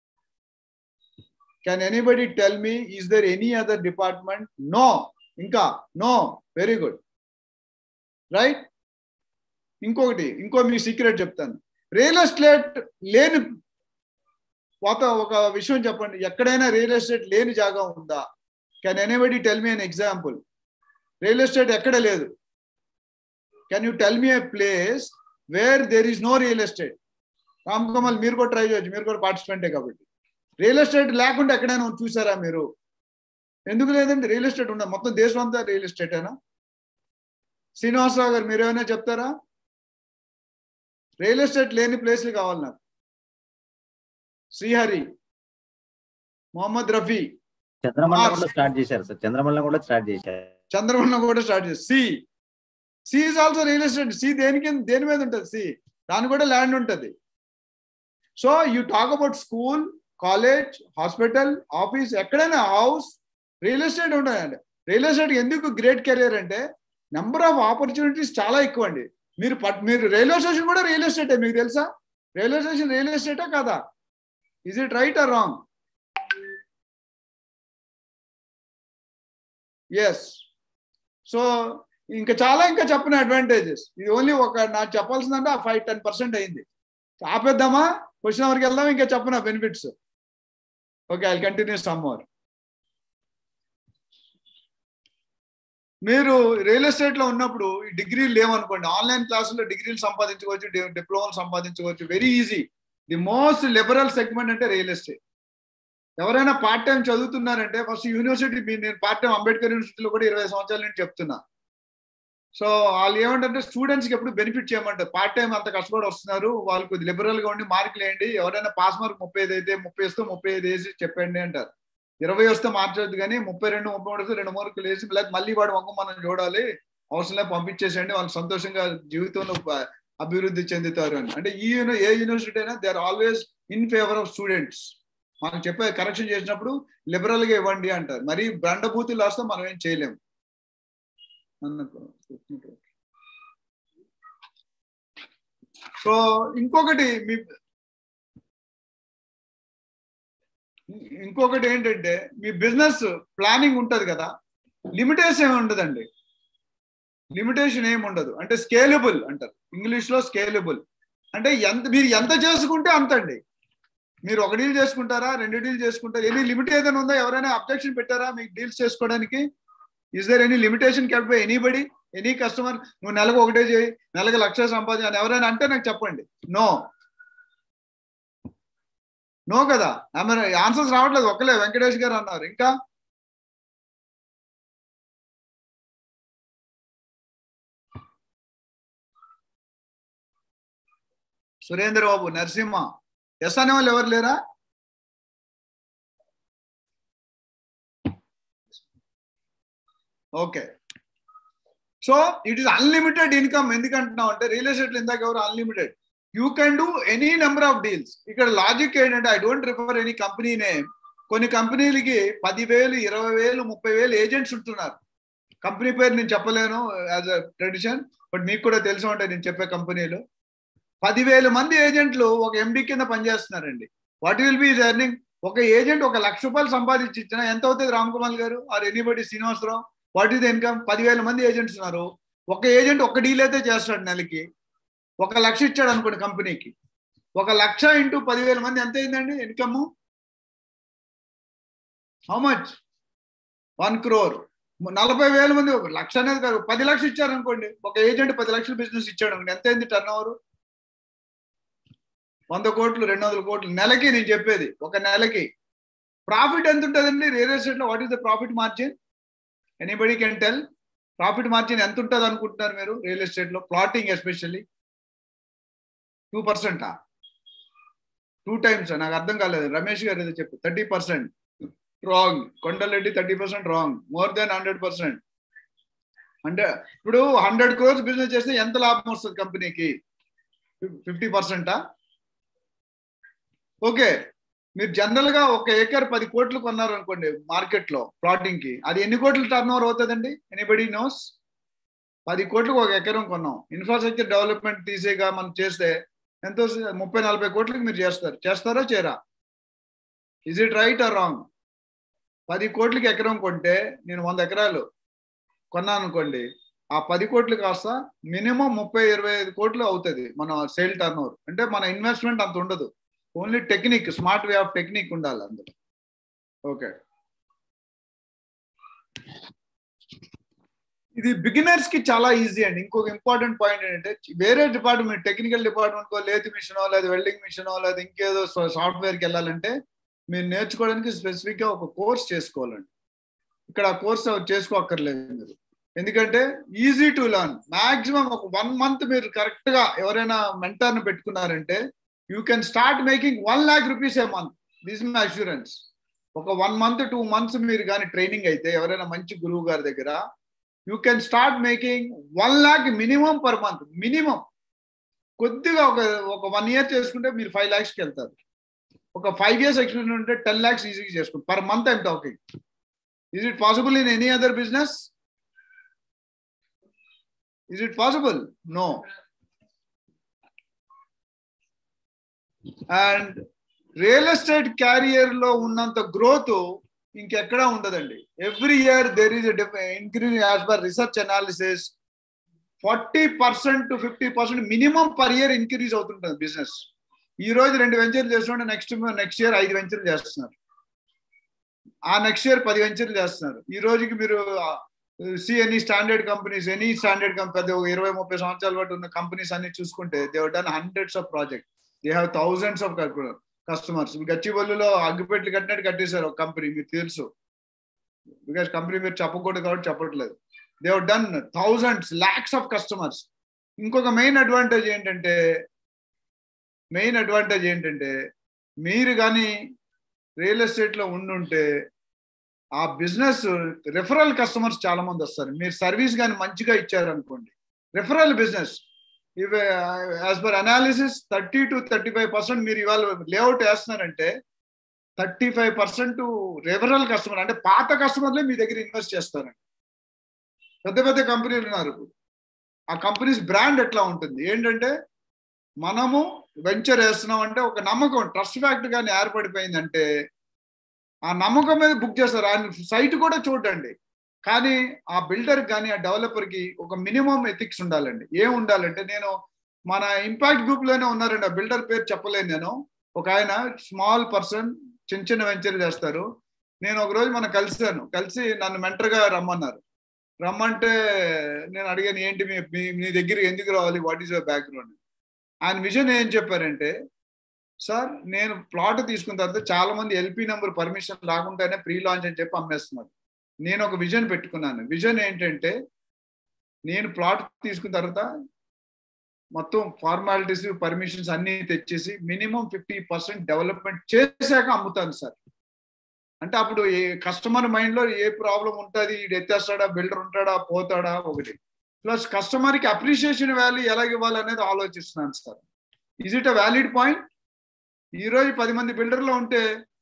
can anybody tell me is there any other department no ఇంకా నో వెరీ గుడ్ రైట్ ఇంకొకటి ఇంకో మీ సీక్రెట్ చెప్తాను రియల్ ఎస్టేట్ లేని ఒక ఒక విషయం చెప్పండి ఎక్కడైనా రియల్ ఎస్టేట్ లేని జాగా ఉందా can anybody tell me an example real estate ఎక్కడ లేదు can you tell me a place where there is no real estate Ram Kamal మీరు కూడా ట్రై చేయొచ్చు మీరు కూడా పార్టిసిపెంటే కాబట్టి రియల్ ఎస్టేట్ లేకుండా ఎక్కడైనా చూసారా మీరు ఎందుకు లేదండి రియల్ ఎస్టేట్ ఉండదు మొత్తం దేశం అంతా రియల్ ఎస్టేటేనా శ్రీనివాసరావు గారు మీరు ఏమైనా చెప్తారా రియల్ ఎస్టేట్ లేని ప్లేస్లు కావాలి నాకు శ్రీహరి మొహమ్మద్ రఫీ చంద్రమల్ల కూడా స్టార్ట్ చేశారు సార్ చంద్రమల్ల కూడా స్టార్ట్ చేశారు చంద్రమన్న కూడా స్టార్ట్ చేసి sea sea is also real estate sea దేనికి దేని మీద ఉంటుంది సి దాని కూడా ల్యాండ్ ఉంటుంది so you talk about school college hospital office ఎక్కడైనా హౌస్ రియల్ ఎస్టేట్ ఉంటాయండి రియల్ ఎస్టేట్ ఎందుకు గ్రేట్ కెరియర్ అంటే నెంబర్ ఆఫ్ ఆపర్చునిటీస్ చాలా ఎక్కువ అండి మీరు పట్ మీరు రైల్వే స్టేషన్ కూడా రియల్ ఎస్టేటే మీకు తెలుసా రైల్వే స్టేషన్ రియల్ ఎస్టేటా కాదా is it right or wrong yes so ఇంకా చాలా ఇంకా చెప్పిన అడ్వాంటేజెస్ ఇది ఓన్లీ ఒక నాకు చెప్పాల్సిందంటే ఆ ఫైవ్ టెన్ పర్సెంట్ అయింది ఆపేద్దామా క్వశ్చన్ వరకు వెళ్దాం ఇంకా చెప్పిన benefits okay I continue some more మీరు రియల్ ఎస్టేట్ లో ఉన్నప్పుడు ఈ డిగ్రీలు లేవనుకోండి ఆన్లైన్ క్లాసుల్లో డిగ్రీలు సంపాదించుకోవచ్చు డిప్లొమాలు సంపాదించుకోవచ్చు very easy the most liberal segment అంటే రియల్ ఎస్టేట్ ఎవరైనా పార్ట్ టైం చదువుతున్నారంటే ఫస్ట్ యూనివర్సిటీ నేను పార్ట్ టైం అంబేద్కర్ యూనివర్సిటీలో కూడా ఇరవై సంవత్సరాల నుంచి చెప్తున్నా సో వాళ్ళు ఏమంటారంటే స్టూడెంట్స్కి ఎప్పుడు బెనిఫిట్ చేయమంటారు పార్ట్ టైం అంత కష్టపడి వస్తున్నారు వాళ్ళు కొద్ది లిబరల్ గా ఉండి మార్కులు వేయండి ఎవరైనా పాస్ మార్క్ ముప్పై ఐదు అయితే ముప్పై వస్తే ముప్పై ఐదు వేసి చెప్పండి అంటారు ఇరవై వస్తే మార్చొద్దు కానీ ముప్పై రెండు ముప్పై మూడు వస్తే రెండు మార్కులు వేసి లేకపోతే మళ్ళీ వాడు మొక్క మనం చూడాలి అవసరం లేదు పంపించేసేయండి వాళ్ళు సంతోషంగా జీవితంలో అభివృద్ధి చెందుతారు అని అంటే ఈ ఏ యూనివర్సిటీ అయినా they are always in favour of students మనం చెప్పే కరెక్షన్ చేసినప్పుడు లిబరల్ గా ఇవ్వండి అంటారు మరి బండబూతులు వస్తే మనం ఏం చేయలేము సో ఇంకొకటి మీ ఇంకొకటి ఏంటంటే మీ బిజినెస్ ప్లానింగ్ ఉంటది కదా లిమిటేషన్ ఏమి ఉండదండి లిమిటేషన్ ఏమి ఉండదు అంటే స్కేలబుల్ అంటారు ఇంగ్లీష్ లో స్కేలబుల్ అంటే ఎంత మీరు ఎంత చేసుకుంటే అంత అండి మీరు ఒక డీల్ చేసుకుంటారా రెండు డీల్ చేసుకుంటారా ఎనీ లిమిట్ ఏదైనా ఉందా ఎవరైనా అబ్జెక్షన్ పెట్టారా మీకు డీల్స్ చేసుకోవడానికి is there any limitation get by anybody any customer నువ్వు నెలకు ఒకటే చేయి నెలకు లక్ష సంపాదించి అని ఎవరైనా అంటే నాకు చెప్పండి నో నో కదా ఆన్సర్స్ రావట్లేదు ఒక్కలే వెంకటేష్ గారు అన్నారు ఇంకా సురేంద్ర బాబు నరసింహ ఎస్ అనే వాళ్ళు ఎవరు లేరా okay so it is unlimited income ఎందుకంటున్నావు అంటే రియల్ ఎస్టేట్ ఇందాక ఎవరు unlimited you can do any number of deals ఇక్కడ లాజిక్ ఏంటంటే I don't refer any company name కొన్ని కంపెనీలకి పదివేలు ఇరవై వేలు ముప్పై వేలు ఏజెంట్స్ ఉంటున్నారు కంపెనీ పేరు నేను చెప్పలేను యాజ్ అ ట్రెడిషన్ బట్ మీకు కూడా తెలిసి ఉంటాయి నేను చెప్పే కంపెనీలు పదివేల మంది ఏజెంట్లు ఒక ఎండి కింద పనిచేస్తున్నారండి వాట్ విల్ బి ఎర్నింగ్ ఒక ఏజెంట్ ఒక లక్ష రూపాయలు సంపాదించి ఇచ్చిన ఎంత అవుతుంది రామ్ కుమార్ గారు or anybody Srinivasa Rao what is the income పదివేల మంది ఏజెంట్స్ ఉన్నారు ఒక ఏజెంట్ ఒక డీల్ అయితే చేస్తాడు నెలకి ఒక లక్ష ఇచ్చాడు అనుకోండి కంపెనీకి ఒక లక్ష ఇంటూ పదివేల మంది ఎంత అయిందండి income how much one crore నలభై వేల మంది ఒక లక్ష అనేది కాదు పది లక్షలు ఇచ్చారు అనుకోండి ఒక ఏజెంట్ పది లక్షల బిజినెస్ ఇచ్చాడు అనుకోండి ఎంత అయింది టర్న్ ఓవర్ వంద కోట్లు రెండు వందల కోట్లు నెలకి నేను చెప్పేది ఒక నెలకి ప్రాఫిట్ ఎంత ఉంటుందండి రియల్ ఎస్టేట్ లో what is the profit margin anybody can tell profit margin ఎంత ఉంటుంది అనుకుంటున్నారు మీరు రియల్ ఎస్టేట్ లో ప్లాటింగ్ ఎస్పెషల్లీ టూ పర్సెంటా టూ టైమ్స్ నాకు అర్థం కాలేదు రమేష్ గారు ఏదో చెప్పు thirty percent wrong Kondala Reddy thirty percent wrong more than hundred percent అంటే ఇప్పుడు హండ్రెడ్ క్రోర్స్ బిజినెస్ చేస్తే ఎంత లాభం వస్తుంది కంపెనీకి ఫిఫ్టీ పర్సెంటా ఓకే మీరు జనరల్ గా ఒక ఏకర్ పది కోట్లు కొన్నారు అనుకోండి మార్కెట్ లో ప్లాటింగ్ కి అది ఎన్ని కోట్లు టర్న్ ఓవర్ అవుతుందండి ఎనీబడి నోస్ పది కోట్లకు ఒక ఎకరం కొన్నాం ఇన్ఫ్రాస్ట్రక్చర్ డెవలప్మెంట్ తీసేగా మనం చేస్తే ఎంతో ముప్పై నలభై కోట్లకి మీరు చేస్తారు చేస్తారా చేరా is it right or wrong పది కోట్లకి ఎకరం కొంటే నేను వంద ఎకరాలు కొన్నాను అనుకోండి ఆ పది కోట్లు కాస్త మినిమం ముప్పై ఇరవై ఐదు కోట్లు అవుతుంది మన సేల్ టర్న్ ఓవర్ అంటే మన ఇన్వెస్ట్మెంట్ అంత ఉండదు only technique smart way of technique ఉండాలి అందులో ఓకే ఇది బిగినర్స్ కి చాలా ఈజీ అండి ఇంకొక ఇంపార్టెంట్ పాయింట్ ఏంటంటే వేరే డిపార్ట్మెంట్ టెక్నికల్ డిపార్ట్మెంట్ కో లేతి మిషనో లేదా వెల్డింగ్ మిషనో లేదా ఇంకేదో సాఫ్ట్వేర్కి వెళ్ళాలంటే మీరు నేర్చుకోవడానికి స్పెసిఫిక్ గా ఒక కోర్స్ చేసుకోవాలండి ఇక్కడ ఆ కోర్స్ చేసుకోక్కర్లేదు మీరు ఎందుకంటే ఈజీ టు లర్న్ మాక్సిమం ఒక వన్ మంత్ మీరు కరెక్ట్ గా ఎవరైనా మెంటర్ని పెట్టుకున్నారంటే you can start making one lakh rupees a month this my assurance ఒక వన్ మంత్ టూ మంత్స్ మీరు కానీ ట్రైనింగ్ అయితే ఎవరైనా మంచి గురువు గారి దగ్గర you can start making one lakh minimum per month minimum కొద్దిగా ఒక ఒక వన్ ఇయర్ చేసుకుంటే మీరు ఫైవ్ ల్యాక్స్కి వెళ్తారు ఒక ఫైవ్ ఇయర్స్ ఎక్స్పీరియన్స్ ఉంటే టెన్ ల్యాక్స్ ఈజీగా చేసుకుంటారు per month I'm talking is it possible in any other business is it possible no and real estate career లో ఉన్నంత గ్రోత్ ఇంకెక్కడా ఉండదండి every year there is increase as per research analysis forty percent to fifty percent minimum per year increase అవుతుంటుంది business ఈ రోజు రెండు వెంచర్లు చేస్తుంటే నెక్స్ట్ నెక్స్ట్ ఇయర్ ఐదు వెంచర్లు చేస్తున్నారు ఆ నెక్స్ట్ ఇయర్ పది వెంచర్లు చేస్తున్నారు ఈ రోజుకి మీరు see any standard companies any standard company పెద్ద ఇరవై ముప్పై సంవత్సరాల పాటు ఉన్న కంపెనీస్ అన్ని చూసుకుంటే they done hundreds of project they have thousands of customers గచ్చిబొల్లులో అగ్గిపెట్లు కట్టినట్టు కట్టేశారు ఒక కంపెనీ మీకు తెలుసు బికాస్ కంపెనీ మీరు చెప్పకూడదు కాబట్టి చెప్పట్లేదు they have done thousands lakhs of customers ఇంకొక మెయిన్ అడ్వాంటేజ్ ఏంటంటే మెయిన్ అడ్వాంటేజ్ ఏంటంటే మీరు కానీ రియల్ ఎస్టేట్లో ఉండుంటే ఆ బిజినెస్ రెఫరల్ కస్టమర్స్ చాలా మంది వస్తారు మీరు సర్వీస్ కానీ మంచిగా ఇచ్చారనుకోండి రెఫరల్ బిజినెస్ ఇవి as per analysis thirty to thirty five percent మీరు ఇవాళ లేఅవుట్ వేస్తున్నారంటే thirty five percent referral customer అంటే పాత కస్టమర్లే మీ దగ్గర ఇన్వెస్ట్ చేస్తారండి పెద్ద పెద్ద కంపెనీలు ఉన్నారు ఆ కంపెనీస్ బ్రాండ్ ఎట్లా ఉంటుంది ఏంటంటే మనము వెంచర్ వేస్తున్నాం అంటే ఒక నమ్మకం ట్రస్ట్ ఫ్యాక్ట్ కానీ ఏర్పడిపోయిందంటే ఆ నమ్మకం మీద బుక్ చేస్తారు ఆయన సైట్ కూడా చూడండి కానీ ఆ బిల్డర్ కానీ ఆ డెవలపర్కి ఒక మినిమం ఎథిక్స్ ఉండాలండి ఏం ఉండాలంటే నేను మన ఇంపాక్ట్ గ్రూప్ లోనే ఉన్నారండి ఆ బిల్డర్ పేరు చెప్పలేను నేను ఒక ఆయన స్మాల్ పర్సన్ చిన్న చిన్న వెంచర్ చేస్తారు నేను ఒక రోజు మనం కలిసాను కలిసి నన్ను మెంటర్గా రమ్మన్నారు రమ్మంటే నేను అడిగాను ఏంటి మీ మీ దగ్గర ఎందుకు రావాలి వాట్ ఈస్ యువర్ బ్యాక్గ్రౌండ్ ఆయన విజన్ ఏం చెప్పారంటే సార్ నేను ప్లాట్ తీసుకున్న తర్వాత చాలా మంది ఎల్పి నెంబర్ పర్మిషన్ రాకుండానే ప్రీ లాంచ్ అని చెప్పి అమ్మేస్తున్నారు నేను ఒక విజన్ పెట్టుకున్నాను విజన్ ఏంటంటే నేను ప్లాట్ తీసుకున్న తర్వాత మొత్తం ఫార్మాలిటీస్ పర్మిషన్స్ అన్ని తెచ్చేసి మినిమం ఫిఫ్టీ పర్సెంట్ డెవలప్మెంట్ చేశాక అమ్ముతాను సార్ అంటే అప్పుడు ఏ కస్టమర్ మైండ్ లో ఏ ప్రాబ్లం ఉంటుంది ఇది ఎత్తేస్తాడా బిల్డర్ ఉంటాడా పోతాడా ఒకటి ప్లస్ కస్టమర్కి అప్రిషియేషన్ వాల్యూ ఎలాగ ఇవ్వాలి అనేది ఆలోచిస్తున్నాను sir is it a valid point ఈ రోజు పది మంది బిల్డర్లో ఉంటే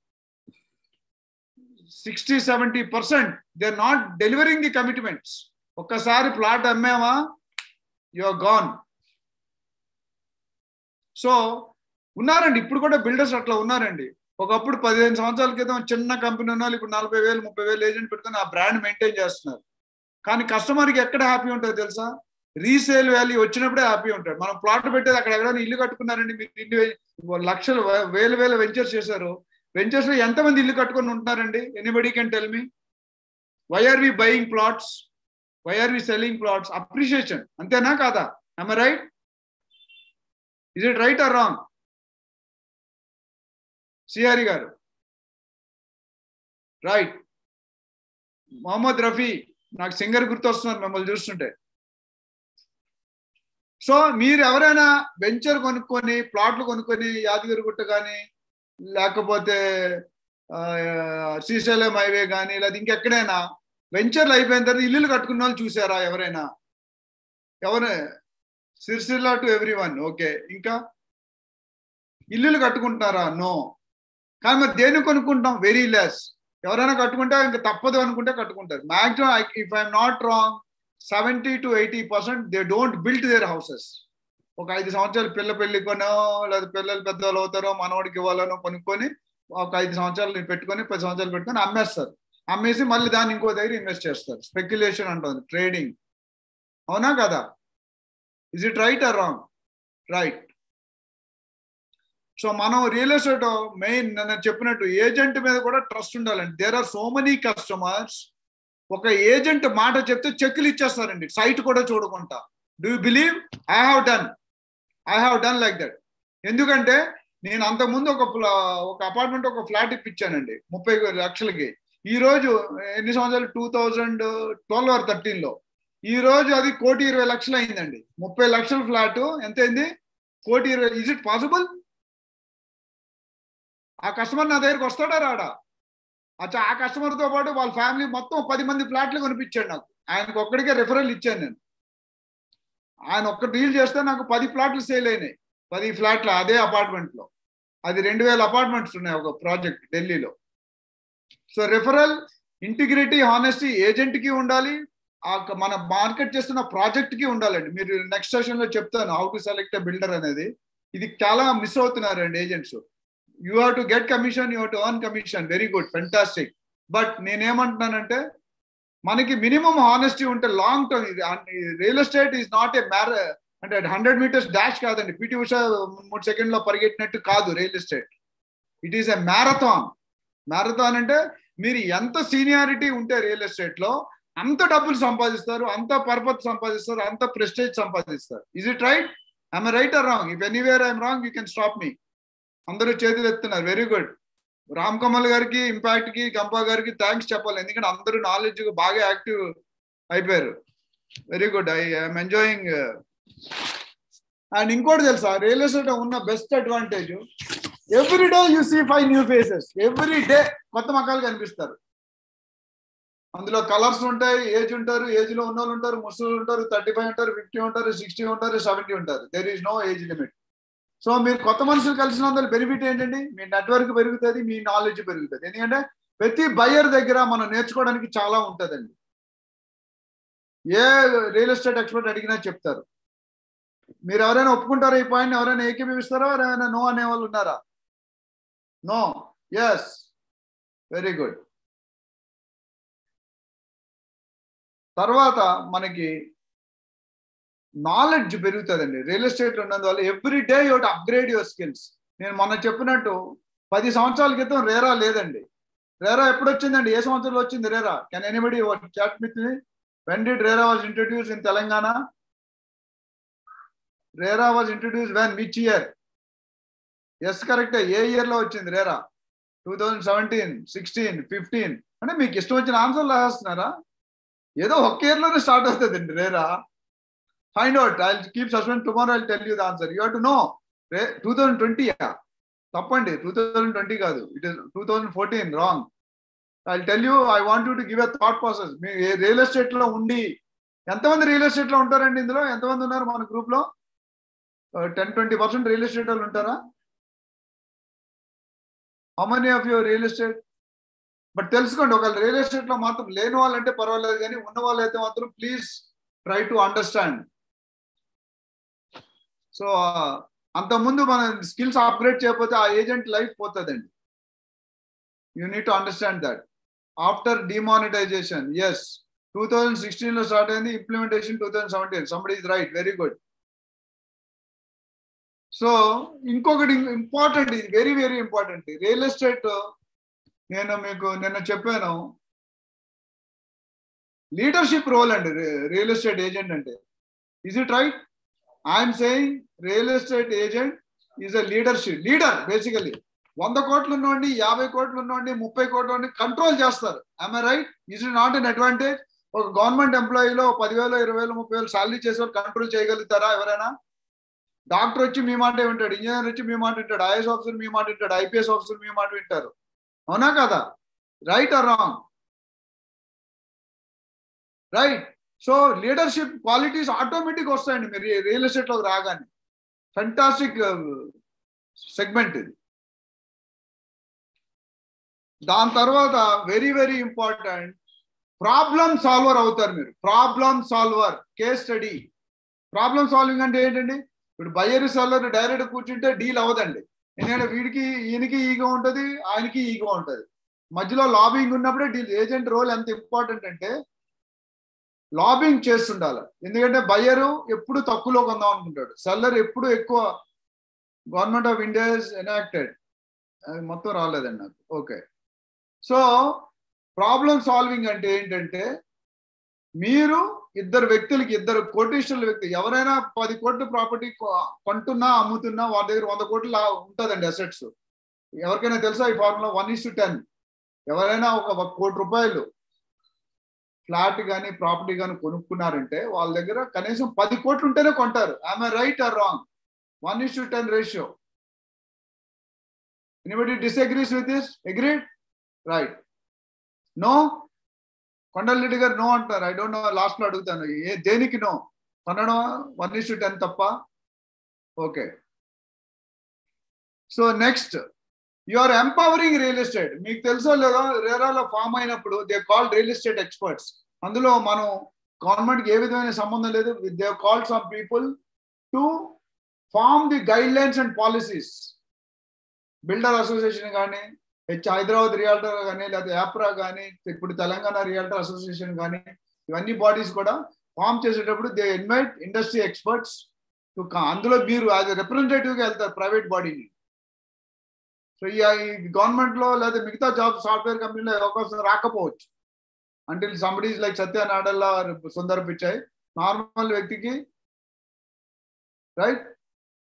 sixty seventy percent they are not delivering the commitments ఒక్కసారి ప్లాట్ అమ్మామా యు ఆర్ గాన్ సో ఉన్నారండి ఇప్పుడు కూడా బిల్డర్స్ అట్లా ఉన్నారండి ఒకప్పుడు పదిహేను సంవత్సరాల క్రితం చిన్న కంపెనీ ఉన్న వాళ్ళు ఇప్పుడు నలభై వేలు ముప్పై వేలు ఏజెంట్ పెట్టుకుని ఆ బ్రాండ్ మెయింటైన్ చేస్తున్నారు కానీ కస్టమర్కి ఎక్కడ హ్యాపీ ఉంటుంది తెలుసా రీసేల్ వాల్యూ వచ్చినప్పుడే హ్యాపీ ఉంటాడు మనం ప్లాట్ పెట్టేది అక్కడ ఎక్కడైనా ఇల్లు కట్టుకున్నారండి మీరు ఇల్లు లక్షలు వేల వేల వెంచర్స్ చేశారు వెంచర్స్ లో ఎంతమంది ఇల్లు కట్టుకొని ఉంటున్నారండి anybody can tell me why are we buying plots why are we selling plots appreciation అంతేనా కాదా I right is it right or wrong సిఆరి గారు రైట్ మొహమ్మద్ రఫీ నాకు సింగర్ గుర్తొస్తున్నారు మిమ్మల్ని చూస్తుంటే సో మీరు ఎవరైనా వెంచర్ కొనుక్కొని ప్లాట్లు కొనుక్కొని యాదగిరిగుట్ట కానీ లేకపోతే ఆ, శ్రీశైలం హైవే కానీ లేదా ఇంకెక్కడైనా వెంచర్లు అయిపోయిన తర్వాత ఇల్లులు కట్టుకున్న వాళ్ళు చూసారా ఎవరైనా ఎవరు Sircilla to every one okay ఇంకా ఇల్లులు కట్టుకుంటున్నారా నో కానీ మరి దేన్ని కొనుక్కుంటాం వెరీ లెస్ ఎవరైనా కట్టుకుంటే ఇంకా తప్పదు అనుకుంటే కట్టుకుంటారు maximum if I'm not wrong seventy to eighty percent they don't build their houses ఒక ఐదు సంవత్సరాలు పిల్ల పెళ్ళికొనో లేదా పిల్లలు పెద్దవాళ్ళు అవుతారో మనవాడికి ఇవ్వాలనో కొనుక్కొని ఒక ఐదు సంవత్సరాలు పెట్టుకొని పది సంవత్సరాలు పెట్టుకొని అమ్మేస్తారు అమ్మేసి మళ్ళీ దాన్ని ఇంకో దగ్గర ఇన్వెస్ట్ చేస్తారు స్పెక్యులేషన్ అంటుంది ట్రేడింగ్ అవునా కదా is it right or wrong right so మనం రియల్ ఎస్టేట్ మెయిన్ నేను చెప్పినట్టు ఏజెంట్ మీద కూడా ట్రస్ట్ ఉండాలండి there are so many customers ఒక ఏజెంట్ మాట చెప్తే చెక్కులు ఇచ్చేస్తారండి సైట్ కూడా చూడకుండా do you believe I have done I have done like that ఎందుకంటే నేను అంతకుముందు ఒక ఫ్లా- ఒక అపార్ట్మెంట్ ఒక ఫ్లాట్ ఇప్పించానండి ముప్పై లక్షలకి ఈ రోజు ఎన్ని సంవత్సరాలు two thousand twelve or thirteen లో ఈ రోజు అది కోటి ఇరవై లక్షలు అయిందండి ముప్పై లక్షల ఫ్లాట్ ఎంత అయింది కోటి ఇరవై ఇజ్ ఇట్ పాసిబుల్ ఆ కస్టమర్ నా దగ్గరికి వస్తాడా రాడా అచ్చా ఆ కస్టమర్ తో పాటు వాళ్ళ ఫ్యామిలీ మొత్తం పది మంది ఫ్లాట్లు కొనిపించాడు నాకు ఆయనకు ఒక్కడికే రెఫరల్ ఇచ్చాను నేను ఆయన ఒక్క డీల్ చేస్తే నాకు పది ప్లాట్లు సేల్ అయినాయి పది ఫ్లాట్లు అదే అపార్ట్మెంట్ లో అది రెండు వేల అపార్ట్మెంట్స్ ఉన్నాయి ఒక ప్రాజెక్ట్ ఢిల్లీలో so referral integrity honesty agent కి ఉండాలి ఆ క- మన మార్కెట్ చేస్తున్న ప్రాజెక్ట్ కి ఉండాలండి మీరు నెక్స్ట్ సెషన్ లో చెప్తాను హౌ టు సెలెక్ట్ బిల్డర్ అనేది ఇది చాలా మిస్ అవుతున్నారండి agents you have to get commission you have to earn commission very good fantastic but నేనేమంటున్నానంటే మనకి మినిమం హానెస్టీ ఉంటే long term real estate is not a మ్యార అంటే హండ్రెడ్ మీటర్స్ డాష్ కాదండి పిటి ఉషా మూడు సెకండ్ లో పరిగెట్టినట్టు కాదు real estate it is a marathon marathon అంటే మీరు ఎంత సీనియారిటీ ఉంటే రియల్ ఎస్టేట్ లో అంత డబ్బులు సంపాదిస్తారు అంత పర్పత్ సంపాదిస్తారు అంత ప్రెస్టేజ్ సంపాదిస్తారు is it right I'm right or wrong if anywhere I'm wrong you can stop me అందరూ చేతులు ఎత్తున్నారు వెరీ గుడ్ రామ్ కమల్ గారికి ఇంపాక్ట్ కి గంపా గారికి థ్యాంక్స్ చెప్పాలి ఎందుకంటే అందరూ నాలెడ్జ్ బాగా యాక్టివ్ అయిపోయారు very good I I'm enjoying and ఇంకోటి తెలుసా రియల్ ఎస్టేట్ ఉన్న best advantage every day you see five new faces every day కొత్త మకాలు కనిపిస్తారు అందులో కలర్స్ ఉంటాయి ఏజ్ ఉంటారు ఏజ్ లో ఉన్న వాళ్ళు ఉంటారు ముసలు ఉంటారు థర్టీ ఫైవ్ ఉంటారు ఫిఫ్టీ ఉంటారు సిక్స్టీ ఉంటారు సెవెంటీ ఉంటారు there is no age limit so మీరు కొత్త మనుషులు కలిసినందుకు బెనిఫిట్ ఏంటండి మీ నెట్వర్క్ పెరుగుతుంది మీ నాలెడ్జ్ పెరుగుతుంది ఎందుకంటే ప్రతి బయ్యర్ దగ్గర మనం నేర్చుకోవడానికి చాలా ఉంటుందండి ఏ రియల్ ఎస్టేట్ ఎక్స్పర్ట్ అడిగినా చెప్తారు మీరు ఎవరైనా ఒప్పుకుంటారా ఈ పాయింట్ ఎవరైనా ఏకీభవిస్తారా ఎవరైనా నో అనే వాళ్ళు ఉన్నారా నో ఎస్ వెరీ గుడ్ తర్వాత మనకి నాలెడ్జ్ పెరుగుతుందండి రియల్ ఎస్టేట్ ఉన్నందువల్ల every day you'd upgrade your skills నేను మొన్న చెప్పినట్టు పది సంవత్సరాల క్రితం రేరా లేదండి రేరా ఎప్పుడు వచ్చిందండి ఏ సంవత్సరంలో వచ్చింది RERA can anybody chat with me when did RERA was introduce in Telangana RERA was introduce when which year yes correct ఏ ఇయర్ లో వచ్చింది RERA two thousand seventeen sixteen fifteen అంటే మీకు ఇష్టం వచ్చిన ఆన్సర్లు రాస్తున్నారా ఏదో ఒక్క ఇయర్ లోనే స్టార్ట్ అవుతుందండి RERA find out I keep suspend tomorrow I tell you the answer you to know two thousand twenty తప్పండి టూ థౌజండ్ ట్వంటీ కాదు it is two thousand fourteen wrong I tell you I want you to give a thought process మీ real estate లో ఉండి ఎంతమంది real estate లో ఉంటారండి ఇందులో ఎంతమంది ఉన్నారు మన గ్రూప్ లో ten twenty percent real estate వాళ్ళు ఉంటారా how money of your real estate but తెలుసుకోండి ఒకవేళ రియల్ ఎస్టేట్ లో మాత్రం లేని వాళ్ళంటే పర్వాలేదు కానీ ఉన్న వాళ్ళైతే మాత్రం please try to understand so అంతకుముందు మన స్కిల్స్ అప్గ్రేడ్ చేయకపోతే ఆ ఏజెంట్ లైఫ్ పోతుందండి you need to understand that after demonetization yes two thousand sixteen లో స్టార్ట్ అయింది implementation two thousand seventeen somebody is right very good so ఇంకొకటి important ఇది very very important real estate నేను మీకు నిన్న చెప్పాను లీడర్షిప్ రోల్ అండి రియల్ ఎస్టేట్ ఏజెంట్ అంటే is it right I'm saying real estate agent is a leadership leader basically వంద కోట్లు ఉన్నవాడిని యాభై కోట్లు ఉన్నవాడిని ముప్పై కోట్లు కంట్రోల్ చేస్తారు I right is not an advantage ఒక గవర్నమెంట్ ఎంప్లాయీలో పదివేలు ఇరవై వేలు ముప్పై వేలు సాలరీ చేసేవాళ్ళు కంట్రోల్ చేయగలుగుతారా ఎవరైనా డాక్టర్ వచ్చి మీ మాట వింటాడు ఇంజనీర్ వచ్చి మీ మాట వింటాడు ఐఏఎస్ ఆఫీసర్ మీ మాట వింటాడు ఐపీఎస్ ఆఫీసర్ మీ మాట వింటారు అవునా కదా right or wrong right so leadership qualities automatic వస్తాయండి మీరు రియల్ ఎస్టేట్లోకి రాగానే ఫెంటాస్టిక్ సెగ్మెంట్ ఇది దాని తర్వాత very very important problem solver అవుతారు మీరు problem solver case study problem solving అంటే ఏంటండి ఇప్పుడు బయ్యర్ సెల్లర్ డైరెక్ట్ కూర్చుంటే డీల్ అవ్వదండి ఎందుకంటే వీడికి ఈయనకి ఈగో ఉంటుంది ఆయనకి ఈగో ఉంటుంది మధ్యలో లాబింగ్ ఉన్నప్పుడే డీల్ ఏజెంట్ రోల్ ఎంత ఇంపార్టెంట్ అంటే లాబింగ్ చేస్తుండాలి ఎందుకంటే బయ్యరు ఎప్పుడు తక్కువలో కొందాం అనుకుంటాడు సెల్లర్ ఎప్పుడు ఎక్కువ government of India is enacted అది మొత్తం రాలేదండి నాకు ఓకే సో ప్రాబ్లం సాల్వింగ్ అంటే ఏంటంటే మీరు ఇద్దరు వ్యక్తులకి ఇద్దరు కోటీశ్వరుల వ్యక్తి ఎవరైనా పది కోట్ల ప్రాపర్టీ కొంటున్నా అమ్ముతున్నా వారి దగ్గర వంద కోట్లు ఉంటుందండి అసెట్స్ ఎవరికైనా తెలుసా ఈ formula one is to ten ఎవరైనా ఒక కోటి రూపాయలు ఫ్లాట్ కానీ ప్రాపర్టీ కానీ కొనుక్కున్నారంటే వాళ్ళ దగ్గర కనీసం పది కోట్లు ఉంటేనే కొంటారు I'm right or wrong one is to ten ratio anybody disagrees with this agreed right no Kondalareddy గారు నో అంటారు ఐ డోంట్ నో లాస్ట్ లో అడుగుతాను ఏ దేనికి నో కొనడం వన్ ఇస్ టు టెన్ తప్ప okay so next you are empowering real estate మీకు తెలుసో లేదో రేరాలో ఫామ్ అయినప్పుడు they call real estate experts అందులో మనం గవర్నమెంట్కి ఏ విధమైన సంబంధం లేదు they call some people to form the guidelines and policies builder association కానీ హెచ్ హైదరాబాద్ రియాల్టర్ కానీ లేకపోతే యాప్రా కానీ ఇప్పుడు తెలంగాణ రియాల్టర్ అసోసియేషన్ కానీ ఇవన్నీ బాడీస్ కూడా ఫామ్ చేసేటప్పుడు దే ఇన్వైట్ ఇండస్ట్రీ ఎక్స్పర్ట్స్ అందులో మీరు అది రిప్రజెంటేటివ్గా వెళ్తారు ప్రైవేట్ బాడీని సో ఈ గవర్నమెంట్ లో లేదా మిగతా జాబ్ సాఫ్ట్వేర్ కంపెనీలో అవకాశం రాకపోవచ్చు అంటే somebodies like Satya Nadella Sundar Pichai normal వ్యక్తికి రైట్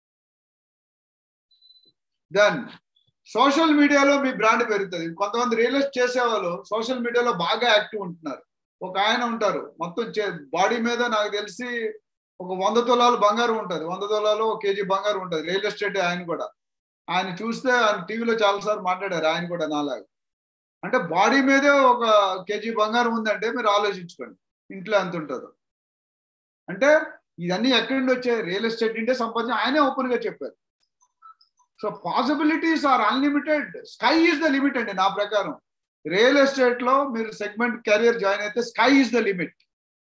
దెన్ సోషల్ మీడియాలో మీ బ్రాండ్ పెరుగుతుంది కొంతమంది రియలైజ్ చేసేవాళ్ళు సోషల్ మీడియాలో బాగా యాక్టివ్ ఉంటున్నారు ఒక ఆయన ఉంటారు మొత్తం బాడీ మీద నాకు తెలిసి ఒక వంద తులాలు బంగారం ఉంటుంది వంద తులాలు ఒక కేజీ బంగారం ఉంటుంది రియల్ ఎస్టేట్ ఆయన కూడా ఆయన చూస్తే ఆయన టీవీలో చాలాసార్లు మాట్లాడారు ఆయన కూడా నాలాగా అంటే బాడీ మీదే ఒక కేజీ బంగారం ఉందంటే మీరు ఆలోచించుకోండి ఇంట్లో ఎంత ఉంటుందో అంటే ఇవన్నీ ఎక్కడి నుండి వచ్చాయి రియల్ ఎస్టేట్ నుండే సంపాదించి ఆయనే ఓపెన్ గా చెప్పారు so possibilities are unlimited sky is the limit అండి నా ప్రకారం రియల్ ఎస్టేట్ లో మీరు సెగ్మెంట్ కెరియర్ జాయిన్ అయితే స్కై ఈజ్ ద లిమిట్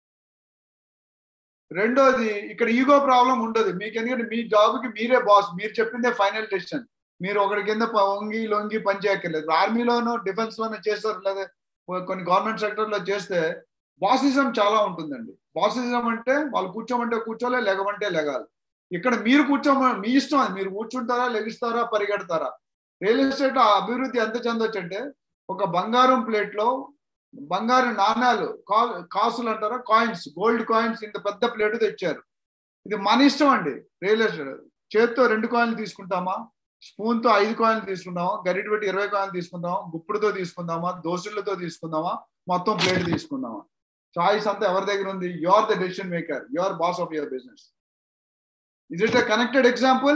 రెండోది ఇక్కడ ఈగో ప్రాబ్లం ఉండదు మీకు ఎందుకంటే మీ జాబ్కి మీరే బాస్ మీరు చెప్పిందే ఫైనల్ డెసిషన్ మీరు ఒకటి కింద వంగి లొంగి పని చేయక్కర్లేదు ఆర్మీలోనో డిఫెన్స్ లోనో చేస్తారు లేదా కొన్ని గవర్నమెంట్ సెక్టర్ లో చేస్తే బాసిజం చాలా ఉంటుందండి బాసిజం అంటే వాళ్ళు కూర్చోమంటే కూర్చోలే లెగమంటే లెగాలి ఇక్కడ మీరు కూర్చోమ మీ ఇష్టం అది మీరు కూర్చుంటారా లెగిస్తారా పరిగెడతారా రియల్ ఎస్టేట్ అభివృద్ధి ఎంత చెందొచ్చు అంటే ఒక బంగారం ప్లేట్ లో బంగారు నాణ్యాలు కాసులు అంటారా కాయిన్స్ గోల్డ్ కాయిన్స్ ఇంత పెద్ద ప్లేట్ తెచ్చారు ఇది మన ఇష్టం అండి రియల్ ఎస్టేట్ చేత్తో రెండు కాయిన్లు తీసుకుంటామా స్పూన్ తో ఐదు కాయిన్లు తీసుకుందామా గరిట పెట్టి ఇరవై కాయిన్లు తీసుకుందామా గుప్పుడుతో తీసుకుందామా దోశలతో తీసుకుందామా మొత్తం ప్లేట్ తీసుకుందామా చాయిస్ అంతా ఎవరి దగ్గర ఉంది you are the decision maker you are boss of your business is it a connected example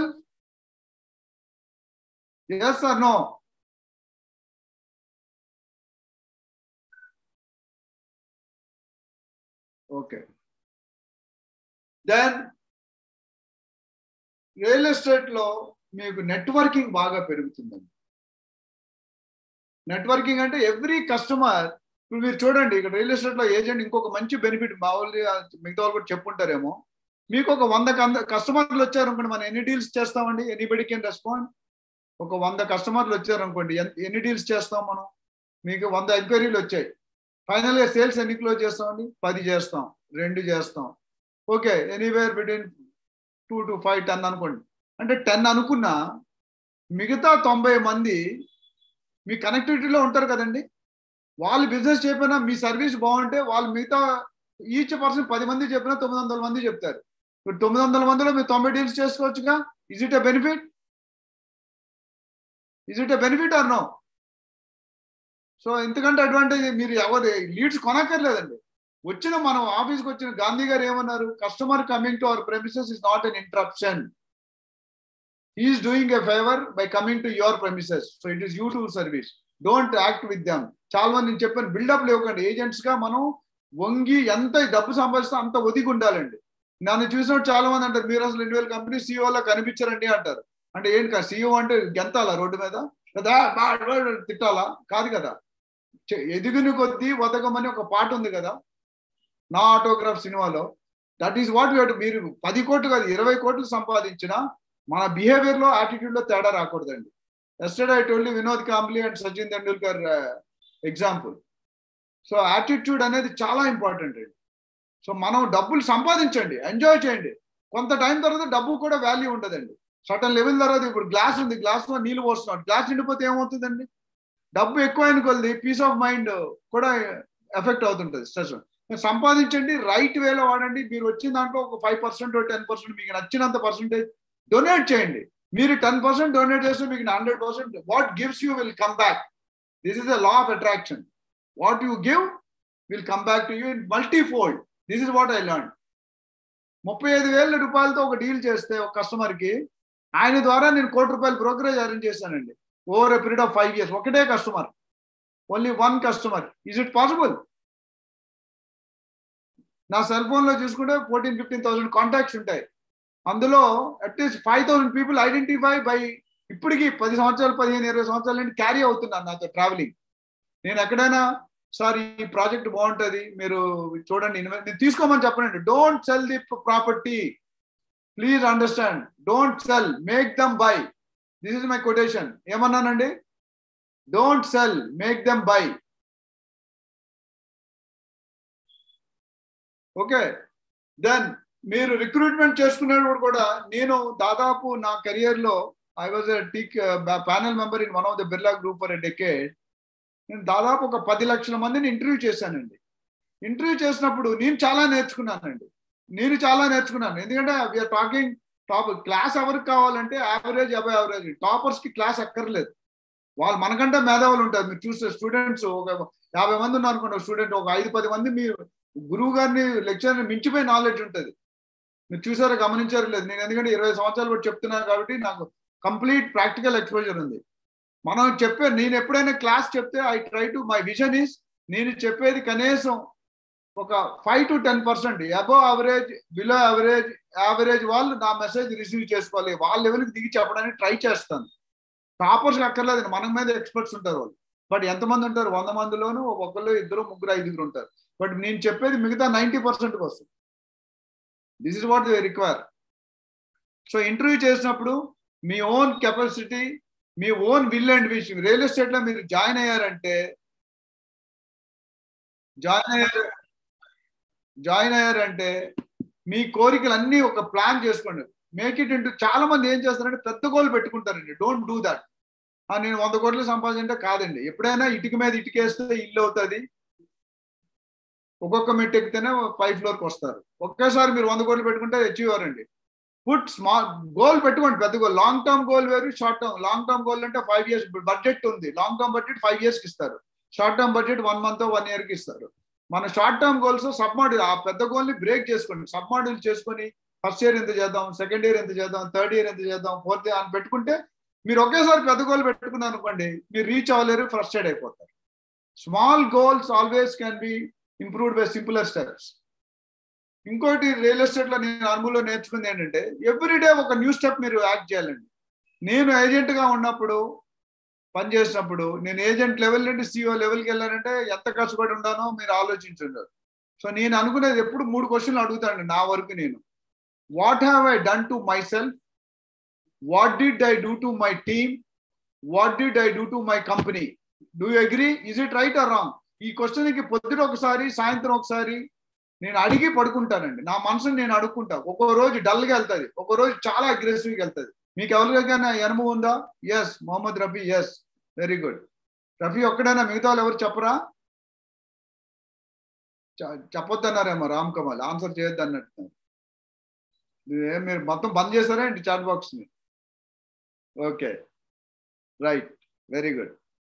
yes or no okay then real estate లో మీకు నెట్వర్కింగ్ బాగా పెరుగుతుందండి నెట్వర్కింగ్ అంటే ఎవ్రీ కస్టమర్ ఇప్పుడు మీరు చూడండి ఇక్కడ రియల్ ఎస్టేట్ లో ఏజెంట్ ఇంకొక మంచి బెనిఫిట్ మామూలుగా మిగతా వాళ్ళు కూడా చెప్పుంటారేమో మీకు ఒక వంద కస్టమర్లు వచ్చారు అనుకోండి మనం ఎన్ని డీల్స్ చేస్తామండి ఎనీబడి కెన్ రెస్పాండ్ ఒక వంద కస్టమర్లు వచ్చారు అనుకోండి ఎన్ని డీల్స్ చేస్తాం మనం మీకు వంద ఎంక్వైరీలు వచ్చాయి ఫైనల్ గా సేల్స్ ఎన్ని క్లోజ్ చేస్తామండి పది చేస్తాం రెండు చేస్తాం okay anywhere between two to five ten అనుకోండి అంటే టెన్ అనుకున్నా మిగతా తొంభై మంది మీ కనెక్టివిటీలో ఉంటారు కదండి వాళ్ళు బిజినెస్ చెప్పినా మీ సర్వీస్ బాగుంటే వాళ్ళు మిగతా ఈచ్ పర్సన్ పది మంది చెప్పినా తొమ్మిది వందల మంది చెప్తారు ఇప్పుడు తొమ్మిది వందల మందిలో మీరు తొంభై డీల్స్ చేసుకోవచ్చుగా is it a benefit is it a benefit or no so ఎందుకంటే అడ్వాంటేజ్ మీరు ఎవరు లీడ్స్ కొనక్కర్లేదండి వచ్చిన మనం ఆఫీస్కి వచ్చిన గాంధీ గారు ఏమన్నారు customer coming to our premises is not an interruption is doing a favour by coming to your premises so it is you to service don't act with them చాలా మంది నేను చెప్పాను బిల్డప్ లేవకండి ఏజెంట్స్ గా మనం వంగి ఎంత డబ్బు సంపాదిస్తే అంత ఒదిగి ఉండాలండి నన్ను చూసినట్టు చాలా మంది అంటారు మీరు అసలు రెండు వేల కంపెనీ సీఈఓలా కనిపించారండి అంటారు అంటే ఏంటి కదా సీఈఓ అంటే గెంతాలా రోడ్డు మీద కదా తిట్టాలా కాదు కదా ఎదుగుని కొద్దీ వదగమని ఒక పాట ఉంది కదా నా ఆటోగ్రాఫ్ సినిమాలో దట్ ఈస్ వాట్ మీరు పది కోట్లు కాదు ఇరవై కోట్లు సంపాదించిన మన బిహేవియర్ లో యాటిట్యూడ్ లో తేడా రాకూడదండి yesterday I told Vinod Kambli and Sachin Tendulkar example so attitude అనేది చాలా ఇంపార్టెంట్ అండి సో మనం డబ్బులు సంపాదించండి ఎంజాయ్ చేయండి కొంత టైం తర్వాత డబ్బు కూడా వాల్యూ ఉండదండి సటన్ లెవెల్ తర్వాత ఇప్పుడు గ్లాస్ ఉంది గ్లాస్ లో నీళ్ళు పోస్తున్నాడు గ్లాస్ నిండిపోతే ఏమవుతుందండి డబ్బు ఎక్కువైన కొద్ది పీస్ ఆఫ్ మైండ్ కూడా ఎఫెక్ట్ అవుతుంటుంది స్ట్రెస్ సంపాదించండి రైట్ వేలో వాడండి మీరు వచ్చిన దాంట్లో ఒక ఫైవ్ పర్సెంట్ టెన్ పర్సెంట్ మీకు నచ్చినంత పర్సెంటేజ్ డొనేట్ చేయండి మీరు టెన్ పర్సెంట్ డొనేట్ చేస్తే మీకు hundred percent what gives you will come back this is the law of attraction what you give will come back to you in multifold this is what I learn ముప్పై ఐదు వేల రూపాయలతో ఒక deal చేస్తే ఒక కస్టమర్కి ఆయన ద్వారా నేను కోటి రూపాయలు బ్రోకరేజ్ అరేంజ్ చేశానండి over a period of five years ఒకటే customer only one customer is it possible నా సెల్ ఫోన్ లో చూసుకుంటే ఫోర్టీన్ ఫిఫ్టీన్ థౌసండ్ కాంటాక్ట్స్ ఉంటాయి అందులో at least five thousand people identify by ఇప్పటికి పది సంవత్సరాలు పదిహేను ఇరవై సంవత్సరాల నుండి క్యారీ అవుతున్నాను నాతో ట్రావెలింగ్ నేను ఎక్కడైనా సార్ ఈ ప్రాజెక్ట్ బాగుంటుంది మీరు చూడండి నేను తీసుకోమని చెప్పనండి don't sell the property please understand don't sell make them buy this is my quotation ఏమన్నానండి don't sell make them buy okay then మీరు రిక్రూట్మెంట్ చేసుకునేటప్పుడు కూడా నేను దాదాపు నా కెరియర్ లో ఐ వాజ్ టీక్ panel member in one of the Birla group for a decade నేను దాదాపు ఒక పది లక్షల మందిని ఇంటర్వ్యూ చేశానండి ఇంటర్వ్యూ చేసినప్పుడు నేను చాలా నేర్చుకున్నానండి నేను చాలా నేర్చుకున్నాను ఎందుకంటే వీఆర్ టాకింగ్ టాప్ క్లాస్ ఎవరికి కావాలంటే యావరేజ్ అబై యావరేజ్ టాపర్స్ కి క్లాస్ అక్కర్లేదు వాళ్ళు మనకంటే మేధావులు ఉంటారు మీరు చూస్తే స్టూడెంట్స్ ఒక యాభై మంది ఉన్నారు అనుకోండి స్టూడెంట్ ఒక ఐదు పది మంది మీరు గురువు గారిని లెక్చర్ని మించిపోయి నాలెడ్జ్ ఉంటుంది మీరు చూసారో గమనించారు లేదు నేను ఎందుకంటే ఇరవై సంవత్సరాలు బట్టి చెప్తున్నాను కాబట్టి నాకు కంప్లీట్ ప్రాక్టికల్ ఎక్స్పోజర్ ఉంది మనం చెప్పే నేను ఎప్పుడైనా క్లాస్ చెప్తే I try to my vision is నేను చెప్పేది కనీసం ఒక five to ten percent above average below average average వాళ్ళు నా మెసేజ్ రిసీవ్ చేసుకోవాలి వాళ్ళ లెవెల్కి దిగి చెప్పడానికి ట్రై చేస్తాను టాపర్స్ అక్కర్లేదు మన మీద ఎక్స్పర్ట్స్ ఉంటారు వాళ్ళు బట్ ఎంతమంది ఉంటారు వంద మందిలోనూ ఒకళ్ళు ఇద్దరు ముగ్గురు ఐదుగురు ఉంటారు బట్ నేను చెప్పేది మిగతా నైంటీ పర్సెంట్కి వస్తుంది this is what they require so interview చేసినప్పుడు మీ ఓన్ కెపాసిటీ మీ own will and wish real estate లో మీరు జాయిన్ అయ్యారంటే జాయిన్ అయ్యారు జాయిన్ అయ్యారంటే మీ కోరికలు అన్ని ఒక ప్లాన్ చేసుకోండి మేక్ ఇట్ ఇంటూ చాలా మంది ఏం చేస్తారంటే పెద్ద గోల్ పెట్టుకుంటారండి డోంట్ డూ దట్ నేను వంద కోట్లు సంపాదించంటే కాదండి ఎప్పుడైనా ఇటుక మీద ఇటుకేస్తే ఇల్లు అవుతుంది ఒక్కొక్క మెట్టు ఎక్కితేనే పై ఫ్లోర్కి వస్తారు ఒకేసారి మీరు వంద కోట్లు పెట్టుకుంటే అచీవ్ అవ్వరండి పుట్ స్మాల్ గోల్ పెట్టుకోండి పెద్ద గోల్ లాంగ్ టర్మ్ గోల్ వేరు short term long term goal అంటే ఫైవ్ ఇయర్స్ బడ్జెట్ ఉంది లాంగ్ టర్మ్ బడ్జెట్ ఫైవ్ ఇయర్స్కి ఇస్తారు short term budget one month one ఇయర్కి ఇస్తారు మన short term goals sub module ఆ పెద్ద గోల్ని బ్రేక్ చేసుకోండి సబ్ మాడ్యూల్ చేసుకొని ఫస్ట్ ఇయర్ ఎంత చేద్దాం సెకండ్ ఇయర్ ఎంత చేద్దాం థర్డ్ ఇయర్ ఎంత చేద్దాం ఫోర్త్ ఇయర్ అని పెట్టుకుంటే మీరు ఒకేసారి పెద్ద గోల్ పెట్టుకున్నారు అనుకోండి మీరు రీచ్ అవ్వలేరు ఫ్రస్ట్రేట్ అయిపోతారు small goals always can be improved by simpler steps ఇంకోటి రియల్ ఎస్టేట్ లో నేను అనుభవంలో నేర్చుకుంది ఏంటంటే ఎవ్రీడే ఒక న్యూ స్టెప్ మీరు యాక్ట్ చేయాలండి నేను ఏజెంట్ గా ఉన్నప్పుడు పనిచేసినప్పుడు నేను ఏజెంట్ లెవెల్ నుండి సిఓ లెవెల్కి వెళ్ళానంటే ఎంత కష్టపడి ఉండానో మీరు ఆలోచించుండారు సో నేను అనుకునేది ఎప్పుడు మూడు క్వశ్చన్లు అడుగుతాను నా వరకు నేను what have I done to my myself what did I do to my team what did I do to my company do agree is it right or wrong ఈ క్వశ్చన్కి పొద్దున ఒకసారి సాయంత్రం ఒకసారి నేను అడిగి పడుకుంటానండి నా మనసుని నేను అడుక్కుంటా ఒక్కో రోజు డల్గా వెళ్తుంది ఒక్కో రోజు చాలా అగ్రెసివ్గా వెళ్తుంది మీకు ఎవరికైనా అనుభవం ఉందా yes Mohammed Rafi yes very good Rafi ఒక్కడైనా మిగతా వాళ్ళు ఎవరు చెప్పరా చెప్పొద్దన్నారేమో రామ్ కమల్ ఆన్సర్ చేయొద్దు అన్నట్టు మీరు మొత్తం బంద్ చేశారా ఏంటి చాట్ బాక్స్ ని okay right very good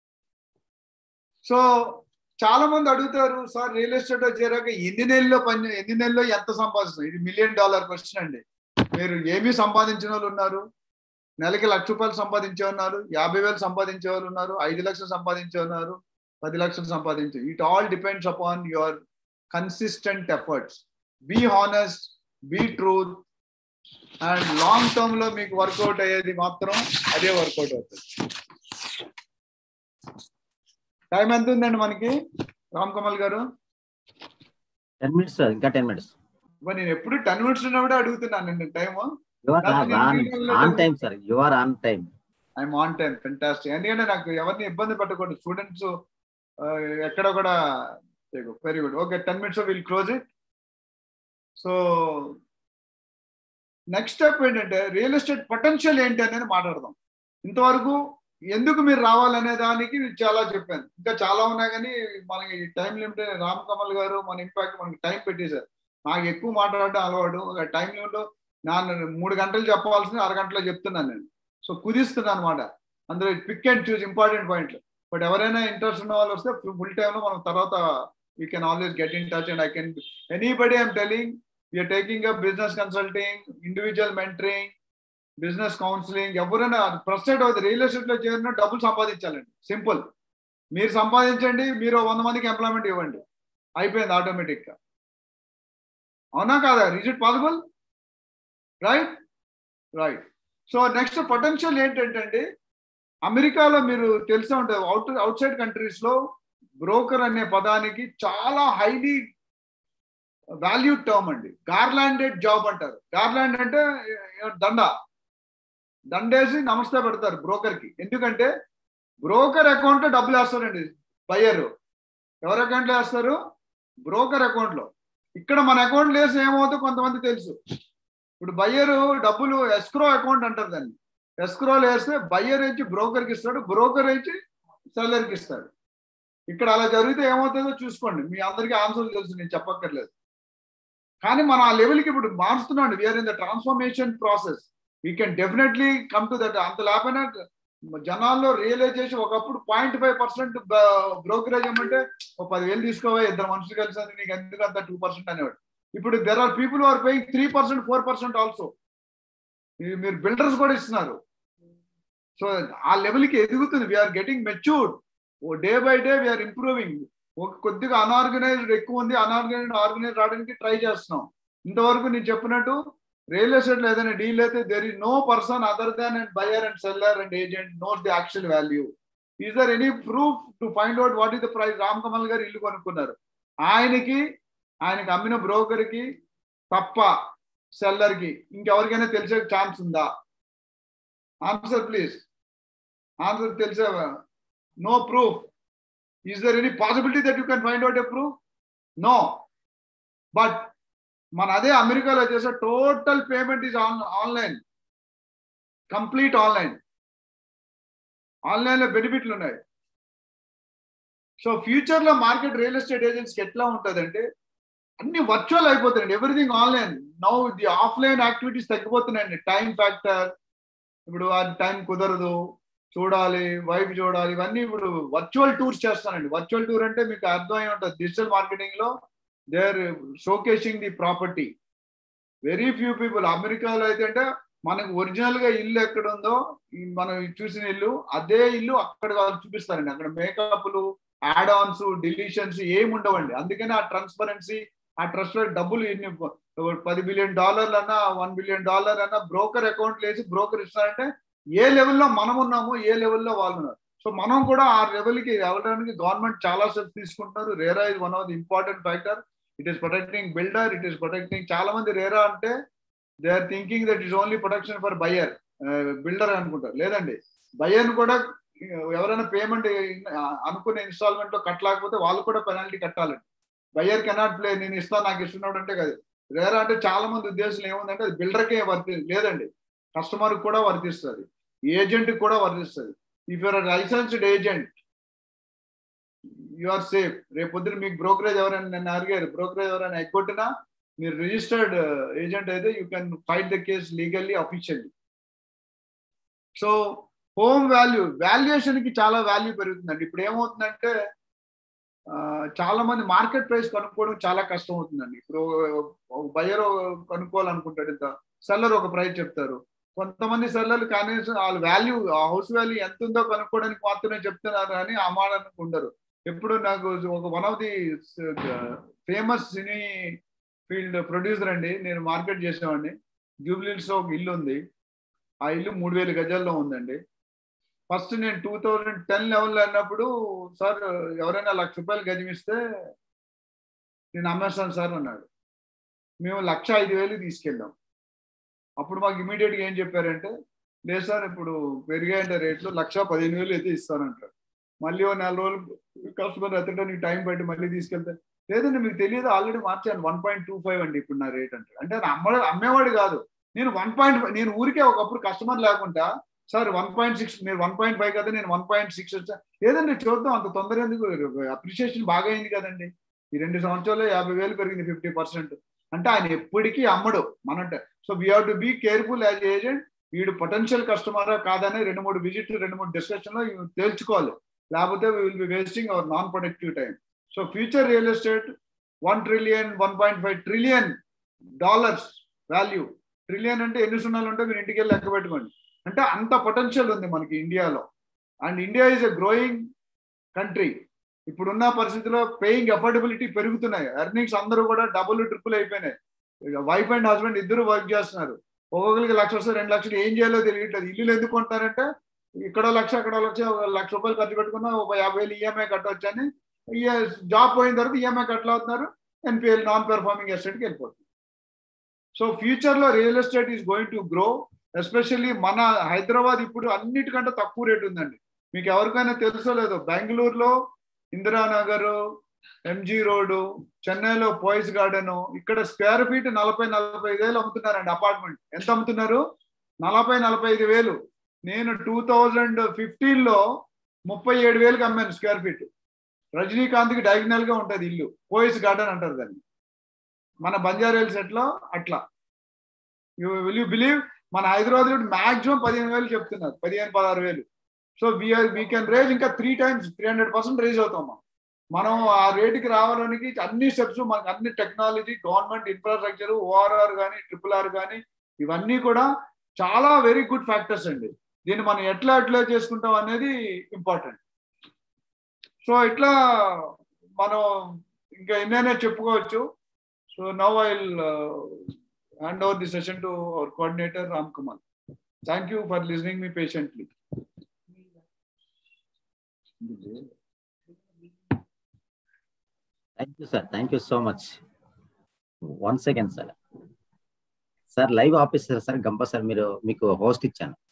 so చాలా మంది అడుగుతారు సార్ రియల్ ఎస్టేట్ లో చేరాక ఎన్ని నెలల్లో పని ఎన్ని నెలల్లో ఎంత సంపాదిస్తాం ఇది మిలియన్ డాలర్ క్వశ్చన్ అండి మీరు ఏమీ సంపాదించిన వాళ్ళు ఉన్నారు నెలకి లక్ష రూపాయలు సంపాదించే ఉన్నారు యాభై వేలు సంపాదించే వాళ్ళు ఉన్నారు ఐదు లక్షలు సంపాదించే ఉన్నారు పది లక్షలు సంపాదించే it all depends upon your consistent efforts be honest be truth and long term లో మీకు వర్కౌట్ అయ్యేది మాత్రం అదే వర్కౌట్ అవుతుంది టైం ఎంత ఉందండి మనకి రామ్ కమల్ గారు టెన్ మినిట్స్ సార్ ఇంకా టెన్ మినిట్స్ మరి నేను ఎప్పుడు టెన్ మినిట్స్ ఉన్నప్పుడే అడుగుతున్నాను నేను time you are on on time sir you are on time I'm on time fantastic ఎందుకంటే నాకు ఎవరిని ఇబ్బంది పెట్టకూడదు స్టూడెంట్స్ ఎక్కడ కూడా very good okay ten minutes will close it so next step ఏంటంటే రియల్ ఎస్టేట్ పొటెన్షియల్ ఏంటి అనేది మాట్లాడదాం ఇంతవరకు ఎందుకు మీరు రావాలనే దానికి చాలా చెప్పాను ఇంకా చాలా ఉన్నాయి కానీ మనకి టైం లిమిట్ రామ్ కమల్ గారు మన ఇంపాక్ట్ మనకి టైం పెట్టేశారు నాకు ఎక్కువ మాట్లాడడం అలవాటు ఒక టైం లిమిట్ నా మూడు గంటలు చెప్పాల్సింది అరగంటలో చెప్తున్నాను నేను సో కుదిస్తున్నాను అనమాట అందులో పిక్ అండ్ చూస్ ఇంపార్టెంట్ పాయింట్లు బట్ ఎవరైనా ఇంట్రెస్ట్ ఉన్న వాళ్ళు వస్తే ఫుల్ టైంలో మనం తర్వాత we can always get in touch and I can anybody I'm telling you're taking up business consulting individual mentoring business counselling ఎవరైనా ప్రస్తుతం అవుతుంది రియల్ ఎస్టేట్ లో చేరిన డబ్బులు సంపాదించాలండి సింపుల్ మీరు సంపాదించండి మీరు వంద మందికి ఎంప్లాయ్మెంట్ ఇవ్వండి అయిపోయింది ఆటోమేటిక్ గా అవునా కాదా is it possible right right so next potential ఏంటంటే అమెరికాలో మీరు తెలిసే ఉంటుంది అవుట్ అవుట్ సైడ్ కంట్రీస్ లో బ్రోకర్ అనే పదానికి చాలా హైలీ వాల్యూ టర్మ్ అండి గార్లాండెడ్ జాబ్ అంటారు గార్లాండ్ అంటే దండ దండేసి నమస్తే పెడతారు బ్రోకర్ కి ఎందుకంటే బ్రోకర్ అకౌంట్ లో డబ్బులు వేస్తారండి బయ్యర్ ఎవరి అకౌంట్లో వేస్తారు బ్రోకర్ అకౌంట్ లో ఇక్కడ మన అకౌంట్ వేసి ఏమవుతుందో కొంతమంది తెలుసు ఇప్పుడు బయ్యర్ డబ్బులు ఎస్క్రో అకౌంట్ అంటారు దాన్ని ఎస్క్రోలు వేస్తే బయ్యర్ ఇచ్చి బ్రోకర్కి ఇస్తాడు బ్రోకర్ ఇచ్చి సెల్లర్కి ఇస్తాడు ఇక్కడ అలా జరిగితే ఏమవుతుందో చూసుకోండి మీ అందరికీ ఆన్సర్ తెలుసు నేను చెప్పక్కర్లేదు కానీ మనం ఆ లెవెల్కి ఇప్పుడు మార్చుతున్నాం we're in the transformation process we can definitely come to that అంత లేకపోయినా జనాల్లో రియలైజ్ చేసి ఒకప్పుడు పాయింట్ ఫైవ్ పర్సెంట్ బ్రోకరేజ్ ఏమంటే ఒక పదివేలు తీసుకోవా ఇద్దరు మనుషులు కలిసి నీకు ఎందుకు అంత టూ పర్సెంట్ అనేవాడు ఇప్పుడు there are people are paying three percent four percent also మీరు బిల్డర్స్ కూడా ఇస్తున్నారు సో ఆ లెవెల్కి ఎదుగుతుంది we're getting matured oh day by day we're improving ఒక కొద్దిగా అనార్గనైజ్డ్ ఎక్కువ ఉంది అనార్గనైజ్డ్ ఆర్గనైజ్ రావడానికి ట్రై చేస్తున్నాం ఇంతవరకు నేను చెప్పినట్టు రియల్ ఎస్టేట్ లో ఏదైనా డీల్ అయితే there is no person other than and buyer and seller and agent knows the actual value is there any proof to find out what is the price Ram Kamal garu ఇల్లు కొనుక్కున్నారు ఆయనకి ఆయనకి అమ్మిన బ్రోకర్ కి తప్ప సెల్లర్ కి ఇంకెవరికైనా తెలిసే ఛాన్స్ ఉందా ఆన్సర్ ప్లీజ్ ఆన్సర్ తెలిసే no proof is there any possibility that you can find out a proof no but మన అదే అమెరికాలో చేసే total payment is on online complete online ఆన్లైన్లో బెనిఫిట్లు ఉన్నాయి సో ఫ్యూచర్లో మార్కెట్ రియల్ ఎస్టేట్ ఏజెంట్స్కి ఎట్లా ఉంటుందంటే అన్ని వర్చువల్ అయిపోతాయండి everything online now the offline activities తగ్గిపోతున్నాయండి టైం ఫ్యాక్టర్ ఇప్పుడు అది టైం కుదరదు చూడాలి వైపు చూడాలి ఇవన్నీ ఇప్పుడు వర్చువల్ టూర్స్ చేస్తానండి వర్చువల్ టూర్ అంటే మీకు అర్థమై ఉంటుంది డిజిటల్ మార్కెటింగ్ లో they are showcasing the property very few people అమెరికాలో అయితే అంటే మనకు ఒరిజినల్ గా ఇల్లు ఎక్కడ ఉందో మనం చూసిన ఇల్లు అదే ఇల్లు అక్కడ వాళ్ళు చూపిస్తారండి అక్కడ మేకప్లు యాడ్ ఆన్స్ డిలీషన్స్ ఏమి ఉండవండి అందుకని ఆ ట్రాన్స్పరెన్సీ ఆ ట్రస్ట్ డబ్బులు ఎన్ని పది బిలియన్ డాలర్లు అన్నా వన్ బిలియన్ డాలర్ అన్నా బ్రోకర్ అకౌంట్ వేసి బ్రోకర్ ఇస్తారంటే ఏ లెవెల్లో మనం ఉన్నాము ఏ లెవెల్లో వాళ్ళు ఉన్నారు సో మనం కూడా ఆ లెవెల్కి వెళ్ళడానికి గవర్నమెంట్ చాలా స్టెప్స్ తీసుకుంటున్నారు RERA is one of the important factor it is protecting builder it is protecting చాలా మంది రేరా అంటే they are thinking that is only protection for buyer builder అనుకుంటారు లేదండి బయర్ని కూడా ఎవరైనా పేమెంట్ అనుకునే ఇన్స్టాల్మెంట్ లో కట్టలేకపోతే వాళ్ళు కూడా పెనాల్టీ కట్టాలండి బయర్ కెనాట్ ప్లే నేను ఇస్తాను నాకు ఇస్తున్నాడు అంటే కదా రేరా అంటే చాలా మంది ఉద్దేశం ఏముందంటే అది బిల్డర్కే వర్తి లేదండి కస్టమర్ కూడా వర్తిస్తుంది ఏజెంట్ కూడా వర్తిస్తుంది if you're licensed agent you are safe రేపు పొద్దున మీకు బ్రోకరేజ్ ఎవరైనా నన్ను అడిగారు బ్రోకరేజ్ ఎవరైనా ఎగ్గొట్టినా మీరు రిజిస్టర్డ్ ఏజెంట్ అయితే you can fight the case legally officially so home value valuation కి చాలా వాల్యూ పెరుగుతుందండి ఇప్పుడు ఏమవుతుందంటే ఆ, చాలా మంది మార్కెట్ ప్రైస్ కనుక్కోవడం చాలా కష్టం అవుతుందండి ఇప్పుడు బయర్ కనుక్కోవాలనుకుంటాడు ఇంత సెల్లర్ ఒక ప్రైస్ చెప్తారు కొంతమంది సెల్లర్లు కనీసం వాళ్ళ వాల్యూ హౌస్ వాల్యూ ఎంత ఉందో కనుక్కోవడానికి మాత్రమే చెప్తున్నారు కానీ అమ్మాడానికి ఉండరు ఎప్పుడు నాకు ఒక one of the famous cine field producer అండి నేను మార్కెట్ చేసేవాడిని జూబ్లీస్ లో ఒక ఇల్లు ఉంది ఆ ఇల్లు మూడు వేల గజాల్లో ఉందండి ఫస్ట్ నేను టూ థౌజండ్ టెన్ లెవెన్లో అన్నప్పుడు సార్ ఎవరైనా లక్ష రూపాయలు గజం ఇస్తే నేను అమ్మేస్తాను సార్ అన్నాడు మేము లక్ష ఐదు వేలు తీసుకెళ్ళాం అప్పుడు మాకు ఇమీడియట్గా ఏం చెప్పారంటే లేదు సార్ ఇప్పుడు పెరిగాయంటే రేట్లు లక్ష పదిహేను వేలు అయితే ఇస్తానంటారు మళ్ళీ ఓ నెల రోజులు కస్టమర్ ఎత్తడానికి టైం పట్టి మళ్ళీ తీసుకెళ్తే లేదండి మీకు తెలియదు ఆల్రెడీ మార్చాను వన్ పాయింట్ టూ ఫైవ్ అండి ఇప్పుడు నా రేట్ అంటే అంటే నా అమ్మ అమ్మేవాడు కాదు నేను వన్ పాయింట్ నేను ఊరికే ఒకప్పుడు కస్టమర్ లేకుండా సార్ వన్ పాయింట్ సిక్స్ మీరు వన్ పాయింట్ ఫైవ్ కదా నేను వన్ పాయింట్ సిక్స్ వచ్చా లేదండి చూద్దాం అంత తొందర ఎందుకు అప్రిషియేషన్ బాగా అయింది కదండి ఈ రెండు సంవత్సరాలు యాభై వేలు పెరిగింది ఫిఫ్టీ పర్సెంట్ అంటే ఆయన ఎప్పటికీ అమ్మడు మనంటే so we have to be careful as agent వీడు పొటెన్షియల్ కస్టమరా కాదని రెండు మూడు విజిట్ రెండు మూడు డిస్కషన్లో తేల్చుకోవాలి లేకపోతే we will be wasting our non productive time so future real estate one trillion one point five trillion dollars value trillion అంటే ఎన్ని సున్నాలు ఉంటే మీరు ఇంటికి వెళ్ళి లెక్క పెట్టుకోండి అంటే అంత పొటెన్షియల్ ఉంది మనకి ఇండియాలో and India is a growing country ఇప్పుడున్న పరిస్థితిలో పేయింగ్ అఫోర్డబిలిటీ పెరుగుతున్నాయి ఎర్నింగ్స్ అందరూ కూడా డబుల్ ట్రిపుల్ అయిపోయినాయి వైఫ్ అండ్ హస్బెండ్ ఇద్దరు వర్క్ చేస్తున్నారు ఒక్కొక్కరికి లక్ష వస్తే రెండు లక్షలు ఏం చేయాలో తెలియట్లేదు ఇల్లులు ఎందుకు కొంటారంటే ఇక్కడ లక్ష అక్కడ లక్ష ఒక లక్ష రూపాయలు ఖర్చు పెట్టుకున్నా ఒక యాభై వేలు ఈఎంఐ కట్టవచ్చు అని జాబ్ పోయిన తర్వాత ఈఎంఐ కట్టలవుతున్నారు ఎన్పిఎల్ నాన్ పెర్ఫార్మింగ్ ఎస్టేట్కి వెళ్ళిపోతుంది సో ఫ్యూచర్లో real estate is going to grow especially మన హైదరాబాద్ ఇప్పుడు అన్నిటికంటే తక్కువ రేట్ ఉందండి మీకు ఎవరికైనా తెలుసో లేదో బెంగళూరులో ఇందిరానగర్ ఎంజీ రోడ్డు చెన్నైలో పోయిస్ గార్డెన్ ఇక్కడ స్క్వేర్ ఫీట్ నలభై నలభై ఐదు వేలు అమ్ముతున్నారండి అపార్ట్మెంట్ ఎంత అమ్ముతున్నారు నలభై నలభై ఐదు వేలు నేను టూ థౌజండ్ ఫిఫ్టీన్లో ముప్పై ఏడు వేలకు అమ్మాను స్క్వేర్ ఫీట్ రజనీకాంత్కి డయాగ్నల్ గా ఉంటుంది ఇల్లు పోయిస్ గార్డెన్ అంటారు దాన్ని మన బంజారా సెట్ లో అట్లా యూ విల్ యూ బిలీవ్ మన హైదరాబాద్ లో మాక్సిమం పదిహేను వేలు చెప్తున్నారు పదిహేను పదహారు వేలు so we're we can raise ఇంకా three times three hundred percent raise అవుతాం మనం మనం ఆ రేటుకి రావడానికి అన్ని స్టెప్స్ మనకి అన్ని టెక్నాలజీ గవర్నమెంట్ ఇన్ఫ్రాస్ట్రక్చర్ ఓఆర్ఆర్ కానీ ట్రిపుల్ ఆర్ కానీ ఇవన్నీ కూడా చాలా వెరీ గుడ్ ఫ్యాక్టర్స్ అండి దీన్ని మనం ఎట్లా ఎట్లా చేసుకుంటాం అనేది ఇంపార్టెంట్ సో ఇట్లా మనం ఇంకా ఎన్నైనా చెప్పుకోవచ్చు so now I hand over the session to our coordinator Ram Kumar thank you for listening me patiently thank you sir thank you so much one second sir sir live officer sir Gampa sir మీరు మీకు host ఇచ్చాను